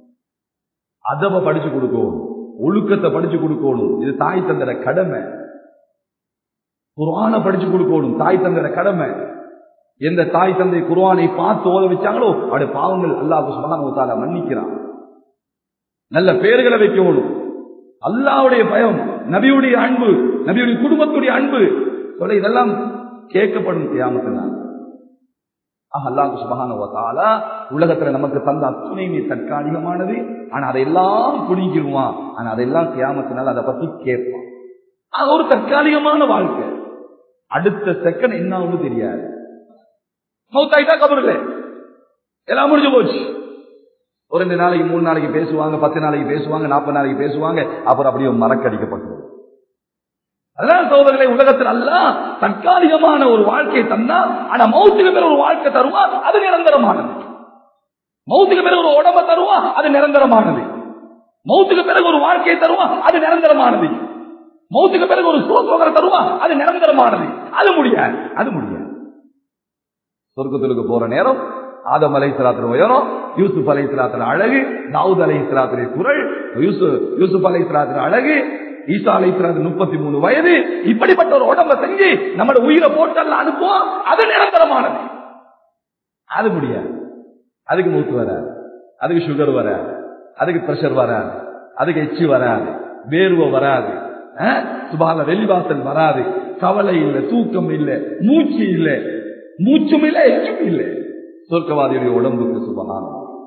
அதவ படிச்சு கொடுக்கணும் ஒழுக்கத்தை படிச்சு கொடுக்கணும் இது தாய் தந்தர கடமை குர்ஆனை படிச்சு கொடுக்கணும் தாய் தந்தர கடமை எந்த தாய் தந்தை குர்ஆனை பார்த்து ஓத வச்சாங்களோ அவருடைய பாவங்கள் அல்லாஹ் சுப்ஹானஹு வ தஆலா மன்னிக்கிறான் நல்ல பெயர்களை வைக்கணும் அல்லாஹ்வுடைய பயம் நபியுடைய அன்பு நபியுடைய குடும்பத்துடைய அன்பு சொல்ல இதெல்லாம் கேட்கப்படும் கியாமத்தினால் ஆக அல்லாஹ் சுப்ஹானஹு வ தஆலா உலகத்துல நமக்கு தந்த அத்துணையுமே தற்காலிகமானது ஆனா அதையெல்லாம் புடிங்கிருவான் ஆனா அதெல்லாம் கியாமத்தினால் அதை பத்தி கேட்பான் அது ஒரு தற்காலிகமான வாழ்க்கை அடுத்த செகண்ட் என்ன ஆகும்னு தெரியாது மௌத்தாயிட்டா கபருல எல்லாம் முடிஞ்சு போச்சு ஒரு ரெண்டு நாளைக்கு மூணு நாளைக்கு பேசுவாங்க பத்து நாளைக்கு பேசுவாங்க நாற்பது நாளைக்கு பேசுவாங்க அப்புறம் அப்படியே மறக்கடிக்கப்பட்டது அதான் சோதரர்களை உலகத்தில் அல்ல தற்காலிகமான ஒரு வாழ்க்கையை தந்தா ஆனா மௌத்துக்கு பிறகு ஒரு வாழ்க்கை தருவா அது நிரந்தரமானது மௌத்துக்கு பிறகு ஒரு உடம்ப தருவா அது நிரந்தரமானது மௌத்துக்கு பிறகு ஒரு வாழ்க்கையை தருவா அது நிரந்தரமானது மௌத்துக்கு பிறகு ஒரு சுகசோகரை தருவா அது நிரந்தரமானது அது முடியாது அது முடியாது சொர்க்கத்திற்கு போற நேரம் ஆதம் அலை சலாத்தின் உயரம் யூசுப் அலை சலாத்தின் அழகு தாவூத் அலை சலாத்தின் குரல் யூசுப் யூசுப் அலை சலாத்தின் அழகு ஈசா அலை சலாத்தின் முப்பத்தி மூணு வயது இப்படிப்பட்ட ஒரு உடம்ப செஞ்சு நம்மளோட உயிரை போட்டெல்லாம் அனுப்புவோம் அது நிரந்தரமானது அது முடியாது அதுக்கு மூத்து வராது அதுக்கு சுகர் வராது அதுக்கு பிரஷர் வராது அதுக்கு எச்சி வராது வேர்வை வராது சுபால வெளிவாசல் வராது கவலை இல்லை தூக்கம் இல்லை மூச்சு இல்லை மூச்சும் இல்லை எச்சும் இல்லை சொர்க்கவாதியுடைய உடம்புக்கு சுபகான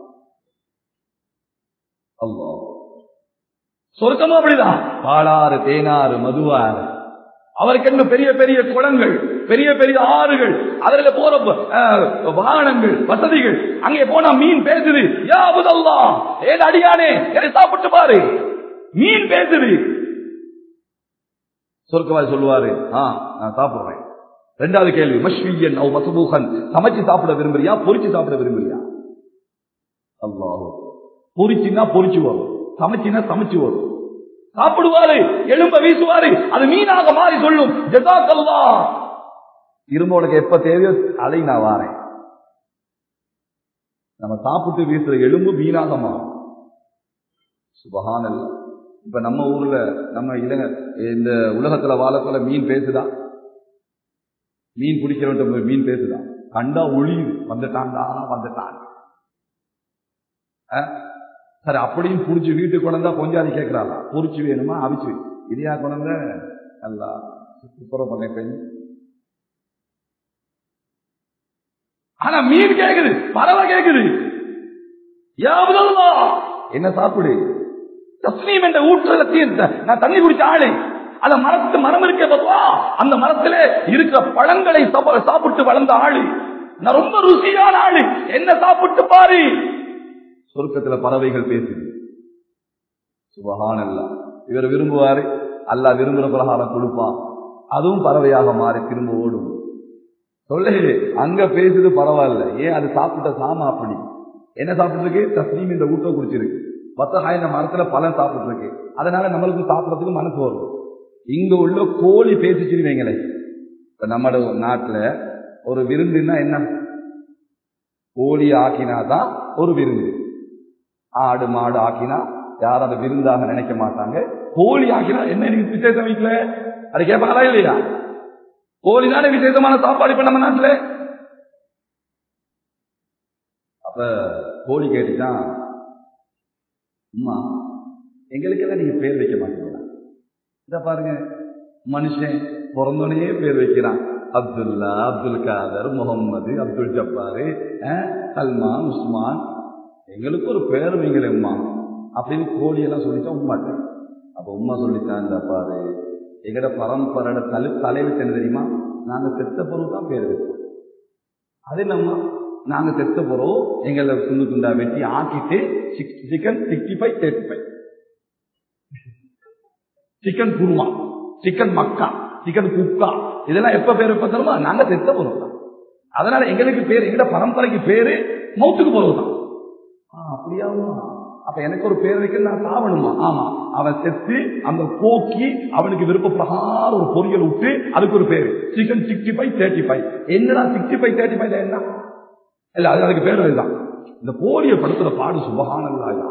அல்லா சொர்க்கமும் அப்படிதான் பாலாறு தேனாறு மதுவாறு அவருக்கு என்ன பெரிய பெரிய குளங்கள் பெரிய பெரிய ஆறுகள் அதுல போற அஹ், வாகனங்கள் வசதிகள் அங்கே போனா மீன் பேசுது யாவதல்லா ஏது அடியானே என்னை சாப்பிட்டு பாரு மீன் பேசுது சொர்க்கவாதி சொல்லுவாரு ஆ நான் சாப்பிடுறேன் ரெண்டாவது கேள்வி மஷ்வியன் அவ் மசபூகன் சமைச்சு சாப்பிட விரும்புறியா பொரிச்சு சாப்பிட விரும்புறியா அல்லாஹ் பொரிச்சுன்னா பொரிச்சு வரும் சமைச்சினா சமைச்சு வரும் சாப்பிடுவாரு எலும்ப வீசுவாரு அது மீனாக மாறி சொல்லும் ஜெசாக்கல்லா திரும்ப உனக்கு எப்ப தேவையோ அதை நான் வாரேன் நம்ம சாப்பிட்டு வீசுற எலும்பு மீனாக மாறும் சுபஹானல்ல இப்ப நம்ம ஊர்ல நம்ம இளங்க இந்த உலகத்துல வாழக்குள்ள மீன் பேசுதா மீன் பிடிக்கிறவன் போய் மீன் பேசுதா கண்டா ஒளியுது வந்துட்டான்டா வந்துட்டான் அஹ், சரி அப்படியும் புடிச்சு வீட்டுக்கு கொண்டா கொஞ்சாதி கேட்கிறாளா பொறிச்சு வேணுமா அவிச்சு இதையா கொண்ட நல்லா துப்புரவு பண்ண பெண் ஆனா மீன் கேக்குது பறவை கேக்குது யாவதல்லா என்ன சாப்பிடு தஸ்மீம் என்ற ஊற்றுல தீர்த்த நான் தண்ணி குடிச்ச ஆளு அந்த மரத்து மரம் இருக்க பத்துவா அந்த மரத்திலே இருக்கிற பழங்களை சாப்ப- சாப்பிட்டு வளர்ந்த ஆளு நான் ரொம்ப ருசியான ஆளு என்ன சாப்பிட்டு பாரு சொர்க்கத்துல பறவைகள் பேசுது சுபஹானல்லா இவர் விரும்புவாரு அல்லாஹ் விரும்புற பிரகாரம் கொடுப்பான் அதுவும் பறவையாக மாறி திரும்ப ஓடும் சொல்லு அங்க பேசுது பரவாயில்ல ஏன் அது சாப்பிட்ட சாமா அப்படி என்ன சாப்பிட்டு தஸ்லீம் இந்த ஊட்ட குடிச்சிருக்கு வத்தகாய் இந்த மரத்துல பழம் சாப்பிட்டு இருக்கு அதனால நம்மளுக்கு சாப்பிடறதுக்கு மனசு வரும் இங்க உள்ள கோழி பேசிச்சுன்னு வைங்களேன் இப்ப நம்ம நாட்டுல ஒரு விருந்துன்னா என்ன கோழி ஆக்கினாதான் ஒரு விருந்து ஆடு மாடு ஆக்கினா யாரும் அதை விருந்தாக நினைக்க மாட்டாங்க கோழி ஆக்கினா என்ன நீங்க விசேஷம் வீட்டுல அது கேட்பாங்களா இல்லையா கோழி தானே விசேஷமான சாப்பாடு இப்ப நம்ம நாட்டுல அப்ப கோழி கேட்டுச்சான் அம்மா எங்களுக்கெல்லாம் நீங்க பேர் வைக்க மாட்டீங்களா இத பாருங்க மனுஷன் பிறந்தோடனே பேர் வைக்கிறான் அப்துல்லா அப்துல் காதர் முகம்மது அப்துல் ஜப்பாரு அஹ், சல்மான் உஸ்மான் எங்களுக்கு ஒரு பேர் வைங்களேம்மா அப்படின்னு கோழியெல்லாம் சொல்லிச்சா உமாட்ட அப்ப உமா சொல்லித்தான் இந்த பாரு எங்கட பரம்பரோட தலை தலைவர் என்ன தெரியுமா நாங்க செத்த பொருள் தான் பேர் வைப்போம் அது நம்ம நாங்க செத்த பொருள் எங்களை துண்டு துண்டா வெட்டி ஆக்கிட்டு chicken sixty five thirty five chicken korma chicken மக்கா சிக்கன் குக்கா இதெல்லாம் எப்ப பேர் வைப்ப தெரியுமா நாங்க செத்த பொருள் தான் அதனால எங்களுக்கு பேர் எங்கட பரம்பரைக்கு பேரு மௌத்துக்கு பொருள் தான் ஆ, அப்படியாமா அப்ப எனக்கு ஒரு பேர் வைக்க நான் சாவணுமா ஆமா அவன் செத்து அந்த போக்கி அவனுக்கு விருப்ப பிரகாரம் ஒரு பொரியல் விட்டு அதுக்கு ஒரு பேரு chicken sixty five thirty five என்னடா சிக்ஸ்டி ஃபைவ் தேர்ட்டி ஃபைவ் என்ன இல்ல அது அதுக்கு பேர் அதுதான் இந்த கோழியை படுத்துற பாடு சுபகானல்லாயா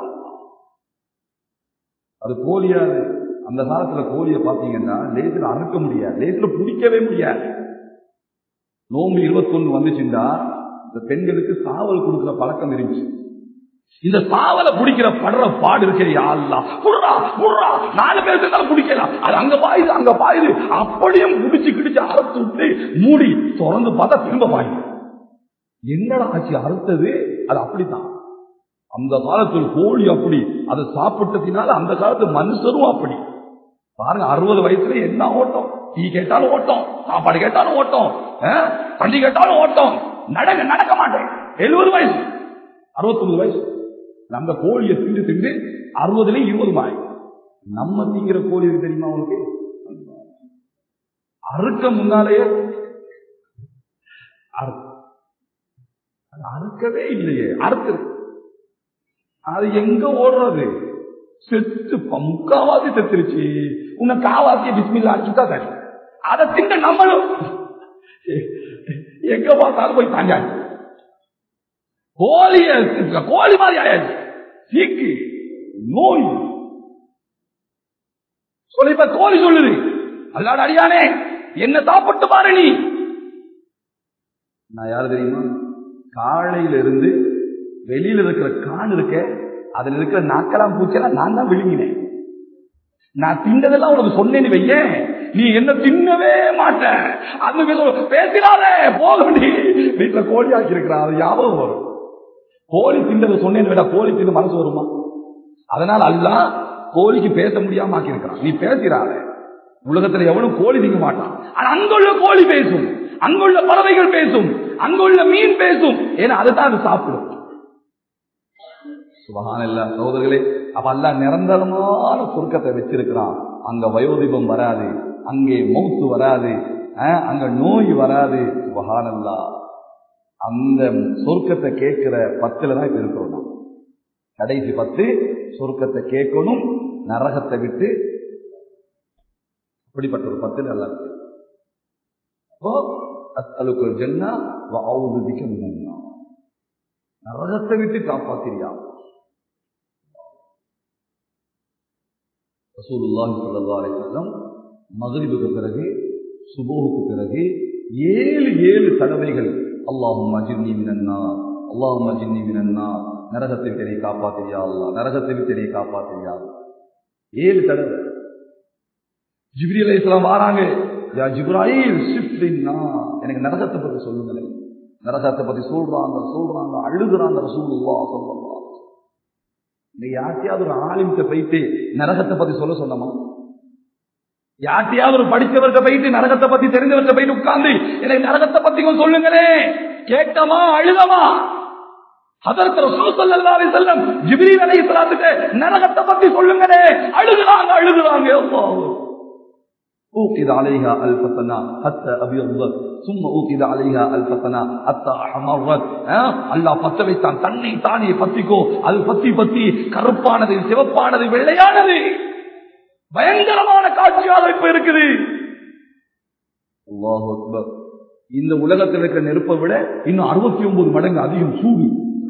அது கோழியாது அந்த காலத்துல கோழியை பாத்தீங்கன்னா லேசில் அறுக்க முடியாது லேசில் பிடிக்கவே முடியாது நோம்பு இருபத்தொன்னு வந்துச்சுன்னா இந்த பெண்களுக்கு சாவல் கொடுக்கிற பழக்கம் இருந்துச்சு இந்த சாவலை பிடிக்கிற படுற பாடு இருக்கிறியா அல்லா புடுறா புடுறா நாலு பேர் இருந்தாலும் பிடிக்கலாம் அது அங்க பாயுது அங்க பாயுது அப்படியும் பிடிச்சு கிடிச்சு அறுத்து விட்டு மூடி திறந்து பார்த்தா திரும்ப பாயுது என்னடா ஆச்சு அறுத்தது அது அப்படித்தான் அந்த காலத்தில் கோழி அப்படி அதை சாப்பிட்டதினால அந்த காலத்து மனுஷரும் அப்படி பாருங்க அறுபது வயசுல என்ன ஓட்டம் டீ கேட்டாலும் ஓட்டம் சாப்பாடு கேட்டாலும் ஓட்டம் ஆ? தண்ணி கேட்டாலும் ஓட்டம் நடக்க நடக்க மாட்டேன் எழுபது வயசு அறுபத்தொன்பது வயசு நம்ம கோழியை திண்டு திண்டு அறுபதுல இருபது மாய் நம்ம திங்கிற கோழி இருக்கு தெரியுமா உங்களுக்கு அறுக்க முன்னாலேயே அறு- அது அறுக்கவே இல்லையே அறுத்து அது எங்க ஓடுறது செத்து ப- முக்காவாசி செத்துருச்சு உன்னை காவாசிய பிஸ்மில்லா அடிச்சுட்டா சரி அதை திங்க நம்மளும் எங்க பார்த்தாலும் போய் தாண்டாச்சு கோழிய கோழி மாதிரி ஆயாச்சு சீக்கு நோய் சொல்லி இப்ப கோழி சொல்லுது அல்லாட அடியானே என்ன சாப்பிட்டு பாரு நீ நான் யாரு தெரியுமா காலையில இருந்து வெளியில இருக்கிற கான் இருக்க அதுல இருக்கிற நாக்கலாம் பூச்செல்லாம் நான் தான் விழுங்கினேன் நான் தின்னதெல்லாம் உனக்கு சொன்னேன்னு வையேன் நீ என்ன தின்னவே மாட்ட அந்த பேச- பேசிடாதே போக நீ வீட்டுல கோழி ஆக்கி இருக்கிறான் அது ஞாபகம் வரும் கோழி தின்னதை சொன்னேன்னு விட கோழி தின்னு மனசு வருமா அதனால அல்ல கோழிக்கு பேச முடியாம ஆக்கி இருக்கிறான் நீ பேசிடாத உலகத்துல எவனும் கோழி திங்க மாட்டான் ஆனா அங்குள்ள கோழி பேசும் அங்குள்ள பறவைகள் பேசும் அங்குள்ள மீன் பேசும் ஏன்னா அதுதான் அது சாப்பிடும் சுபகான சகோதரர்களே அப்ப அல்ல நிரந்தரமான சுருக்கத்தை வச்சிருக்கிறான் அங்க வயோதிபம் வராது அங்கே மௌத்து வராது அஹ், அங்க நோய் வராது சுபகானல்லா அந்த சொர்க்கத்தை கேட்கிற பத்துல தான் இப்ப இருக்கிறோம் நாம். கடைசி பத்து சொர்க்கத்தை கேட்கணும் நரகத்தை விட்டு இப்படிப்பட்ட ஒரு பத்து நல்லா இருக்கு அப்போ அஸ்அலுக்கு ஜன்னா வ அவுது பிக மினன் நார். நரகத்தை விட்டு காப்பாத்திரியா ரசூலுல்லாஹி ஸல்லல்லாஹு அலைஹி வஸல்லம் மக்ரிபுக்கு பிறகு சுபோவுக்கு பிறகு ஏழு ஏழு தடவைகள் அல்லாஹும் அஜிர்னி மினன்னா அல்லாஹும் அஜிர்னி மினன்னா நரகத்தை விட்டு நீ காப்பாத்திரியா அல்லா நரகத்தை விட்டு நீ காப்பாத்திரியா அல்லாஹ். ஏழு தடவை ஜிப்ரி அலை இஸ்லாம் வாராங்க யா ஜிப்ராயில் ஷிஃப்டின்னா எனக்கு நரகத்தை பத்தி சொல்லுங்களேன் நரகத்தை பத்தி சொல்றாங்க சொல்றாங்க அழுகுறாங்க ரசூலுல்லாஹ் ஸல்லல்லாஹு அலைஹி வஸல்லம். இன்னைக்கு யார்ட்டையாவது ஒரு ஆலிம்கிட்ட போயிட்டு நரகத்தை பத்தி சொல்ல சொன்னமா யார்ட்டையாவது ஒரு படிச்சவர்கிட்ட போயிட்டு நரகத்தை பத்தி தெரிஞ்சவர்கிட்ட போயிட்டு உட்கார்ந்து எனக்கு நரகத்தை பத்தி கொஞ்சம் சொல்லுங்களே கேட்டமா அழுதமா அதற்கு ரசூல் ஸல்லல்லாஹு அலைஹி வஸல்லம் ஜிப்ரீல் அலைஹிஸ்ஸலாத்துக்கு நரகத்தை பத்தி சொல்லுங்களே அழுகுறாங்க அழுகுறாங்க அல்லாஹ் أوقد عليها ألف سنة حتى أبيضت ثم أوقد عليها ألف سنة حتى أحمرت அல்லாஹ் பத்த வைத்தான் தன்னை தானே பத்திக்கோ அது பத்தி பத்தி கருப்பானது சிவப்பானது வெள்ளையானது பயங்கரமான காட்சியாக இப்ப இருக்குது அல்லாஹ் அக்பர் இந்த உலகத்தில் இருக்கிற நெருப்பை விட இன்னும் அறுபத்தி ஒன்பது மடங்கு அதிகம் சூடு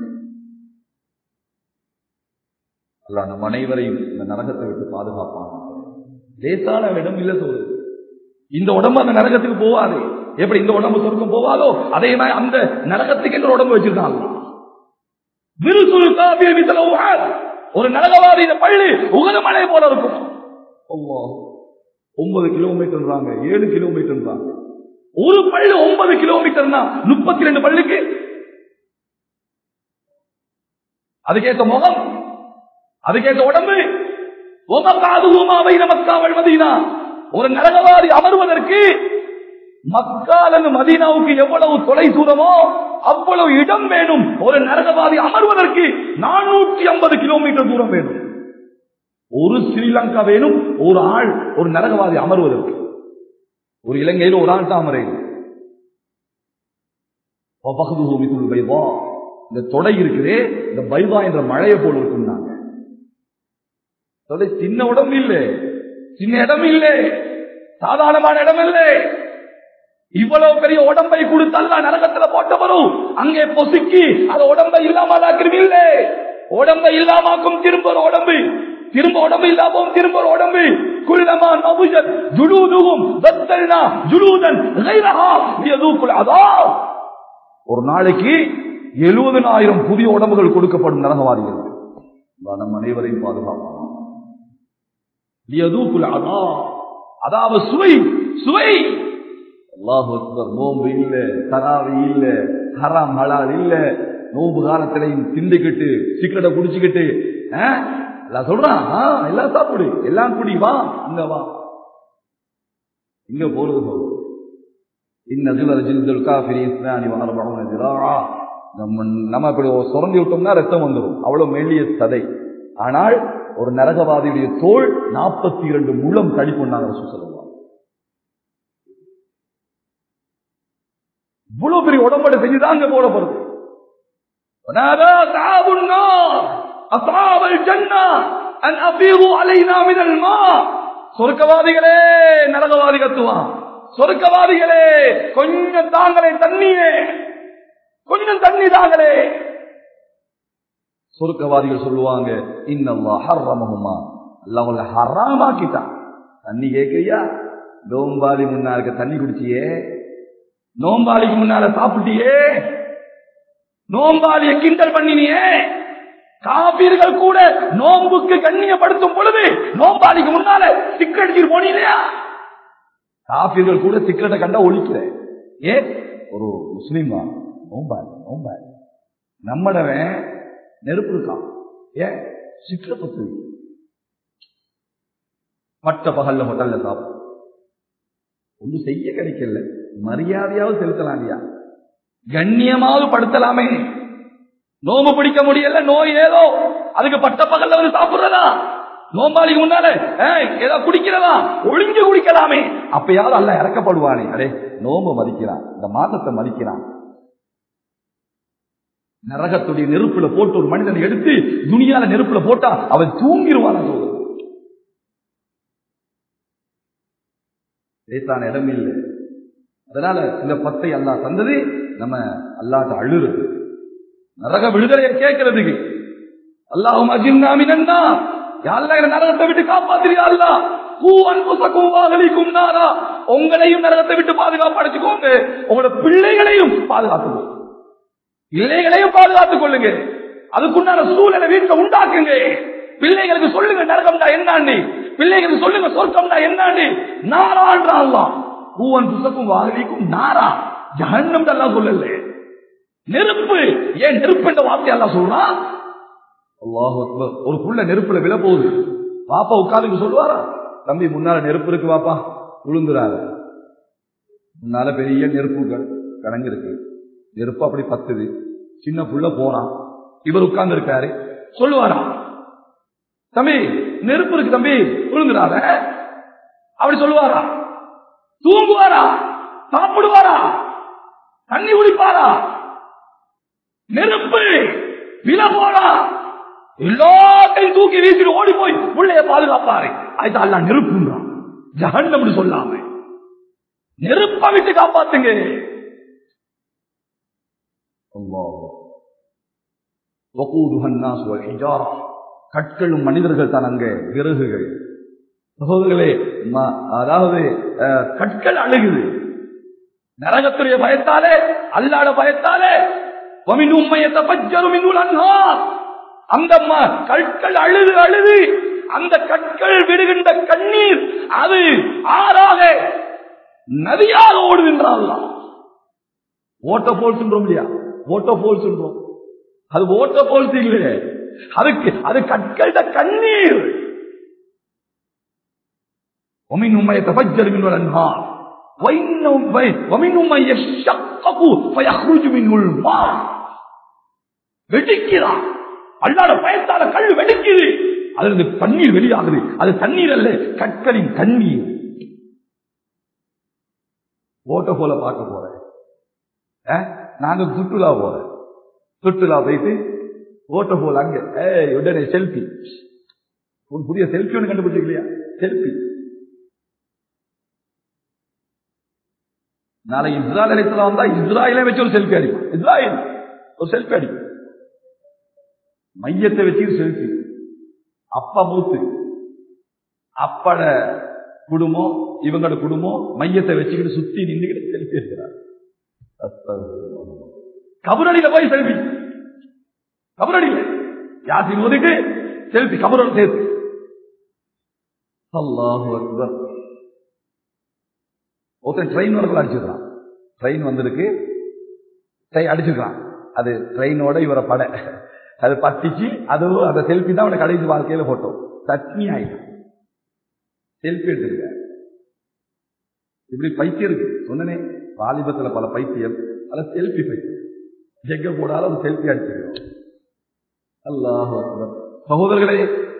அல்லாஹ் நம் அனைவரையும் இந்த நரகத்தை விட்டு பாதுகாப்பான் லேசான இடம் இல்ல சொல்லுது இந்த உடம்பு அந்த நரகத்துக்கு போவாது எப்படி இந்த உடம்பு சொர்க்கம் போவாதோ அதே மாதிரி அந்த நரகத்துக்கு என்று உடம்பு வச்சிருக்காங்க விருசுல் காபிர் மிஸ்ல உஹத். ஒரு நரகவாதி இந்த பள்ளி உகத மலை போல இருக்கும் அல்லாஹ். ஒன்பது கிலோமீட்டர்ன்றாங்க ஏழு கிலோமீட்டர்ன்றாங்க ஒரு பள்ளி ஒன்பது கிலோமீட்டர்னா முப்பத்தி ரெண்டு பள்ளிக்கு அதுக்கேற்ற முகம் அதுக்கேற்ற உடம்பு நமக்காவல் மதீனா ஒரு நரகவாதி அமர்வதற்கு மக்கால் மதீனாவுக்கு எவ்வளவு தொலை தூரமோ அவ்வளவு இடம் வேணும் ஒரு நரகவாதி அமர்வதற்கு நானூற்றி ஐம்பது கிலோமீட்டர் தூரம் வேணும் ஒரு ஸ்ரீலங்கா வேணும் ஒரு ஆள் ஒரு நரகவாதி அமர்வதற்கு ஒரு இலங்கையில் ஒரு ஆள் தான் அமரையில் இந்த தொடை இருக்குதே இந்த பைவா என்ற மழையை போல் இருக்கும் நாங்க சொல்ல சின்ன உடம்பு இல்லை சின்ன இடம் இல்லை சாதாரணமான இடம் இல்லை இவ்வளவு பெரிய உடம்பை கொடுத்தல்ல நரகத்துல போட்ட வரும் அங்கே பொசுக்கி அது உடம்பை இல்லாமலாக்கிறீங்க இல்லை உடம்பை இல்லாமாக்கும் திரும்ப ஒரு உடம்பு திரும்ப உடம்பு இல்லாம திரும்ப ஒரு உடம்பு குள்ளமா நபுஜத் ஜுலூதுகும் பத்தல்னா ஜுலூதன் கைரஹா லியதூக்குல் அதாப் ஒரு நாளைக்கு எழுபதனாயிரம் புதிய உடம்புகள் கொடுக்கப்படும் நரகவாதிகள் அல்லாஹ் நம் அனைவரையும் பாதுகாப்பான் லியதூக்குல் அதாப் அதாவது சுவை சுவை அல்லாஹ் அக்பர் நோம்பு இல்ல தராவி இல்ல ஹராம் ஹலால் இல்ல நோம்பு காலத்திலையும் திண்டுக்கிட்டு சிக்கெட்டை குடிச்சுக்கிட்டு ஆ? எல்லாம் சொல்றான் ஆ, எல்லாம் சாப்பிடு எல்லாம் குடி வா இங்க வா இங்க போறது போகுது இன்ன சிலர் ஜில்துல் காஃபிரி இஸ்லானி வாரபடம் திராஆ நம்ம நம்ம இப்படி சுரண்டி விட்டோம்னா ரத்தம் வந்துடும் அவ்வளவு மெல்லிய சதை ஆனால் ஒரு நரகவாதியுடைய தோல் நாற்பத்தி இரண்டு முழம் தடிப்பொண்டாங்க சொல்லுவாங்க இவ்வளவு பெரிய உடம்பட செஞ்சுதாங்க போடப்படுது ونادى أصحاب النار أصحاب الجنة أن أفيضوا علينا من الماء சொர்க்கவாதிகளே நரகவாதி கத்துவான் சொர்க்கவாதிகளே கொஞ்சம் தாங்களே தண்ணியே கொஞ்சம் தண்ணி தாங்களே சொர்க்கவாதிகள் சொல்லுவாங்க இன்னல்லா ஹர்ரமஹுமா அல்லாஹ் உங்களை ஹராமாக்கிட்டான் தண்ணி கேட்கறியா நோம்பாளி முன்னாளுக்கு தண்ணி குடிச்சியே நோம்பாளிக்கு முன்னால சாப்பிட்டியே நோம்பாளிய கிண்டல் பண்ணினியே காபீர்கள் கூட நோம்புக்கு கண்ணியப்படுத்தும் பொழுது நோம்பாளிக்கு முன்னால சிக்கடிச்சு போனீங்களா காபீர்கள் கூட சிக்கெட்டை கண்டா ஒழிக்கிற ஏ ஒரு முஸ்லீமா நோம்பாளி நோம்பாளி நம்மளவன் நெருப்பு இருக்கான் ஏன் சிக்கலை பத்து பட்ட பகல்ல ஹோட்டல்ல சாப்பிடும் ஒன்றும் செய்ய கிடைக்கல மரியாதையாவது செலுத்தலாம் இல்லையா கண்ணியமாவது படுத்தலாமே நோம்பு பிடிக்க முடியல நோய் ஏதோ அதுக்கு பட்ட பகல்ல வந்து சாப்பிடுறதா நோம்பாளிக்கு முன்னால ஏய், ஏதோ குடிக்கிறதா ஒளிஞ்சு குடிக்கலாமே அப்பயாவது அல்ல இறக்கப்படுவானே அடே நோம்பு மதிக்கிறான் இந்த மாசத்தை மதிக்கிறான் நரகத்துடைய நெருப்புல போட்டு ஒரு மனிதனை எடுத்து துணியால நெருப்புல போட்டா அவன் தூங்கிடுவான சொல்றது லேசான இடம் இல்லை அதனால இந்த பத்தை அல்லாஹ் தந்தது நம்ம அல்லாட்ட அழுறது நரக விடுதலையை கேட்கறதுக்கு அல்லாஹும் அஜின்னாமினா யாரெல்லாம் என்ன நரகத்தை விட்டு காப்பாத்திரியா அல்லா பூ அன்புசக்கும் வாகலிக்கும் நாரா உங்களையும் நரகத்தை விட்டு பாதுகாப்பு அடைச்சுக்கோங்க உங்களோட பிள்ளைகளையும் பாதுகாத்துக்கோங்க பிள்ளைகளையும் பாதுகாத்துக் கொள்ளுங்க அதுக்குண்டான சூழலை வீட்டுல உண்டாக்குங்க பிள்ளைகளுக்கு சொல்லுங்க நரகம்டா என்னாண்டி பிள்ளைகளுக்கு சொல்லுங்க சொர்க்கம்டா என்னாண்டி நாரான்றான் பூவன் புசக்கும் வாகலிக்கும் நாரா ஜஹன்னம் எல்லாம் சொல்லல நெருப்பு ஏன் நெருப்பு என்ற வார்த்தை எல்லாம் சொல்றான் அல்லாஹ் அக்பர். ஒரு புள்ள நெருப்புல விழ போகுது பாப்பா உட்கார்ந்து சொல்லுவாரா தம்பி முன்னால நெருப்பு இருக்கு பாப்பா விழுந்துறாரு முன்னால பெரிய நெருப்பு க- கிடங்கு இருக்கு நெருப்பு அப்படி பத்துது சின்ன புள்ள போறான் இவர் உட்கார்ந்து இருக்காரு சொல்லுவாரா தம்பி நெருப்பு இருக்கு தம்பி விழுந்துறாத அப்படி சொல்லுவாரா தூங்குவாரா சாப்பிடுவாரா தண்ணி குடிப்பாரா நெருப்பு வில போறா எல்லாத்தையும் தூக்கி வீசிட்டு ஓடி போய் பிள்ளைய பாதுகாப்பாரு அது அல்ல நெருப்புன்றான் ஜகண்டம் சொல்லாம நெருப்ப விட்டு காப்பாத்துங்க வகூதுஹ الناس والحجارة. கற்களும் மனிதர்கள் தான் அங்க விறகுகள் சகோதரர்களே ம- அதாவது அஹ், கற்கள் அழுகுது நரகத்துடைய பயத்தாலே அல்லாட பயத்தாலே ومن أمة يتفجر منه الأنهار. அந்த ம- கற்கள் அழுது அழுது அந்த கற்கள் விடுகின்ற கண்ணீர் அது ஆறாக நதியாக ஓடுகின்றான் ஓட்ட போல் சொல்றோம் இல்லையா ஓட்ட போல் சொல்றோம் அது ஓட்ட போல் இல்லையே அதுக்கு அது கற்கள கண்ணீர் ومنهم من يتفجر منه الانهار وإنهم ومنهم من يشقق فيخرج منه الماء வெடிக்கிறான் அல்லாட பயத்தால கல் வெடிக்குது அதுல இருந்து தண்ணீர் வெளியாகுது அது தண்ணீர் அல்ல கற்களின் தண்ணீர் ஓட்ட போல பார்க்க போறேன் அஹ், நாங்க சுற்றுலா போறேன் சுற்றுலா போயிட்டு ஓட்ட போல அங்க ஏய் உடனே செல்ஃபி ஒரு புதிய செல்ஃபி ஒன்று கண்டுபிடிச்சிக்கலையா செல்ஃபி நாளை இஸ்ராயல் அழைத்துல வந்தா இஸ்ராயலே வச்சு ஒரு செல்ஃபி அடிக்கும் இஸ்ராயல் ஒரு செல்ஃபி அடிக்கும் மையத்தை வச்சு செல்ஃபி அப்பா மூத்து அப்பட குடும்பம் இவங்களோட குடும்பம் மையத்தை வச்சுக்கிட்டு சுத்தி நின்றுகிட்டு செல்ஃபி எடுக்கிறார் கபரடியில போய் செல்ஃபி கபரடியில யாசின் ஒதுக்கு செல்ஃபி கபரோட சேர்த்து அல்லாஹு அக்பர் ஒருத்தன் ட்ரெயின் வரக்குள்ள அடிச்சிருக்கான் ட்ரெயின் வந்திருக்கு ட்ரெயின் அடிச்சிருக்கான் அது ட்ரெயினோட இவரை பட அது பத்திச்சு அதுவும் அந்த செல்ஃபி தான் அவனை கடைசி வாழ்க்கையில போட்டோ சட்னி ஆயிடும் செல்ஃபி எடுத்துருக்க இப்படி பைத்தியம் இருக்கு சொன்னனே வாலிபத்துல பல பைத்தியம் பல செல்ஃபி பைத்தியம் எங்க போனாலும் ஒரு செல்ஃபி அடிச்சிருக்கோம் அல்லாஹ் சகோதரர்களே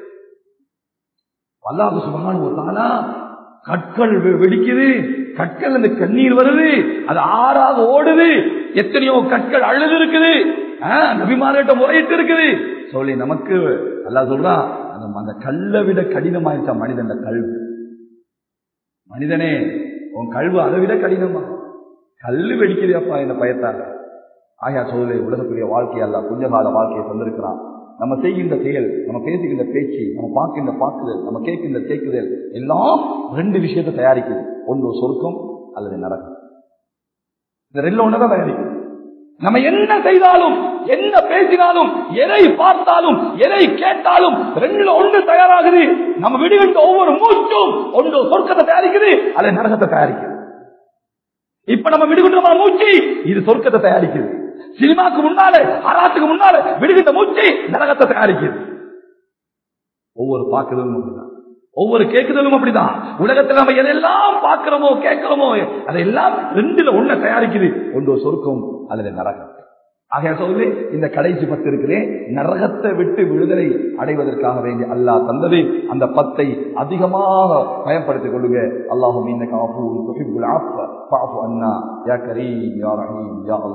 அல்லாஹ் சுபஹானஹு வ தஆலா கற்கள் வெ- வெடிக்குது கற்கள் அந்த கண்ணீர் வருது அது ஆறாக ஓடுது எத்தனையோ கற்கள் அழுது இருக்குது நபிமார்கிட்ட முறையிட்டு இருக்குது சொல்லி நமக்கு அல்லாஹ் சொல்றான் அந்த அந்த கல்லை விட கடினமாயிருச்சா மனிதன் கல்வி மனிதனே உன் கல்வி அதை விட கடினமா கல்லு வெடிக்குது அப்பா இந்த பயத்தால ஆயா சோதனை உலகத்துடைய வாழ்க்கை அல்ல புஞ்சகால வாழ்க்கையை தந்திருக்கிறான் நம்ம செய்கின்ற செயல் நம்ம பேசுகின்ற பேச்சு நம்ம பார்க்கின்ற பார்க்குதல் நம்ம கேட்கின்ற கேட்குதல் எல்லாம் ரெண்டு விஷயத்தை தயாரிக்குது ஒன்று சொர்க்கம் அல்லது நரகம் இந்த ரெண்டு ஒண்ணுதான் தயாரிக்குது நம்ம என்ன செய்தாலும் என்ன பேசினாலும் எதை பார்த்தாலும் எதை கேட்டாலும் ரெண்டுல ஒன்று தயாராகுது நம்ம விடுகின்ற ஒவ்வொரு மூச்சும் ஒன்று சொர்க்கத்தை தயாரிக்குது அல்லது நரகத்தை தயாரிக்குது இப்ப நம்ம விடுகின்ற மூச்சு இது சொர்க்கத்தை தயாரிக்குது சினிமாக்கு முன்னால அராத்துக்கு முன்னால விடுகின்ற மூச்சு நரகத்தை தயாரிக்குது ஒவ்வொரு பார்க்குதலும் அப்படிதான் ஒவ்வொரு கேட்குதலும் அப்படிதான் உலகத்துல நம்ம எதெல்லாம் பார்க்கிறோமோ கேட்கிறோமோ அதெல்லாம் ரெண்டுல ஒண்ண தயாரிக்குது ஒன்று சொர்க்கம் அதுல நரகம் ஆகையா சொல்லி இந்த கடைசி பத்து இருக்கிறேன் நரகத்தை விட்டு விடுதலை அடைவதற்காக வேண்டிய அல்லாஹ் தந்தது அந்த பத்தை அதிகமாக பயன்படுத்திக் கொள்ளுங்க அல்லாஹும் இன்னக அஃபூ துஹிப்புல் அஃவ ஃபஅஃபு அன்னா யா கரீம் யா ரஹீம் யா அல்லாஹ்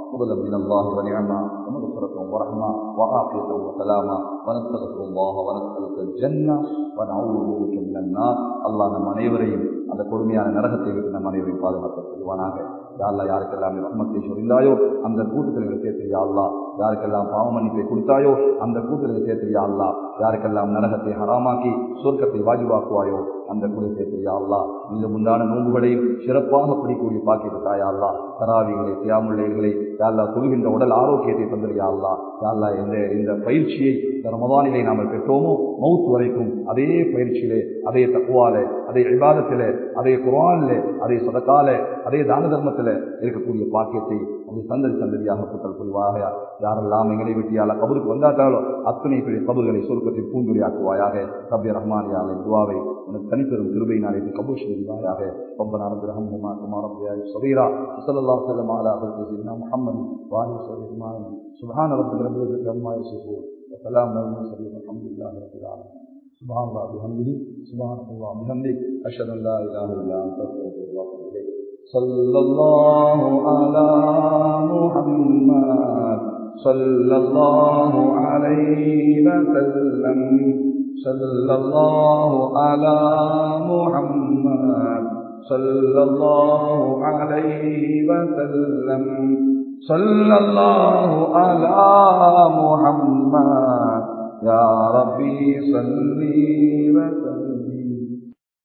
فضلا من الله ونعمة ومغفرة ورحمة وعافية وسلاما ونستغفر الله ونسألك الجنة ونعوذ بك من النار الله நம் அனைவரையும் அந்த கொடுமையான நரகத்தை விட்டு நம் அனைவரையும் பாதுகாக்க சொல்லுவானாக யாரெல்லாம் யாருக்கெல்லாம் ரஹ்மத்தை சொரிந்தாயோ அந்த கூட்டத்தில் சேர்த்து யாழ்லா யாருக்கெல்லாம் பாவ மன்னிப்பை கொடுத்தாயோ அந்த கூட்டத்தில் சேர்த்து யாழ்லா யாருக்கெல்லாம் நரகத்தை ஹராமாக்கி சொர்க்கத்தை வாஜிவாக்குவாயோ அந்த கூட்டத்தில் சேர்த்து யாழ்லா இந்த முந்தான நோன்புகளையும் சிறப்பாக பிடிக்கூடிய பாக்கியத்தை தாயாள்லா தராவிகளை தியாமுள்ளைகளை யாழ்லா தொழுகின்ற உடல் ஆரோக்கியத்தை தந்தது யாழ்லா யாழ்லா இந்த இந்த பயிற்சியை இந்த ரமதானிலே நாம் பெற்றோமோ மவுத் வரைக்கும் அதே பயிற்சியிலே அதே தக்குவால அதே விவாதத்திலே அதே குரானிலே அதே சதக்கால அதே தான தர்மத்தில் இருக்கக்கூடிய பாக்கியத்தை அந்த சந்ததி சந்ததியாக புத்தல் புரிவாக யாரெல்லாம் எங்களை விட்டு யார கபருக்கு வந்தாட்டாலோ அத்தனை பெரிய கபர்களை சுருக்கத்தை பூந்துரையாக்குவாயாக கபிய ரஹ்மான் யாரை துவாவை உனக்கு தனிப்பெரும் திருவை நாளை கபூர் செய்வாயாக ربنا رب ارحمهما كما ربياني صغيرا وصلى الله وسلم على سيدنا محمد وعلى اله اجمعين سبحان ربك رب العزه عما يصفون وسلام على المرسلين والحمد لله رب العالمين سبحان الله بحمده سبحانك الله بحمدك اشهد ان لا اله الا انت استغفرك واتوب اليك صلى الله على محمد صلى الله عليه وسلم صلى الله على محمد صلى الله عليه وسلم صلى الله على محمد يا ربي صل وسلم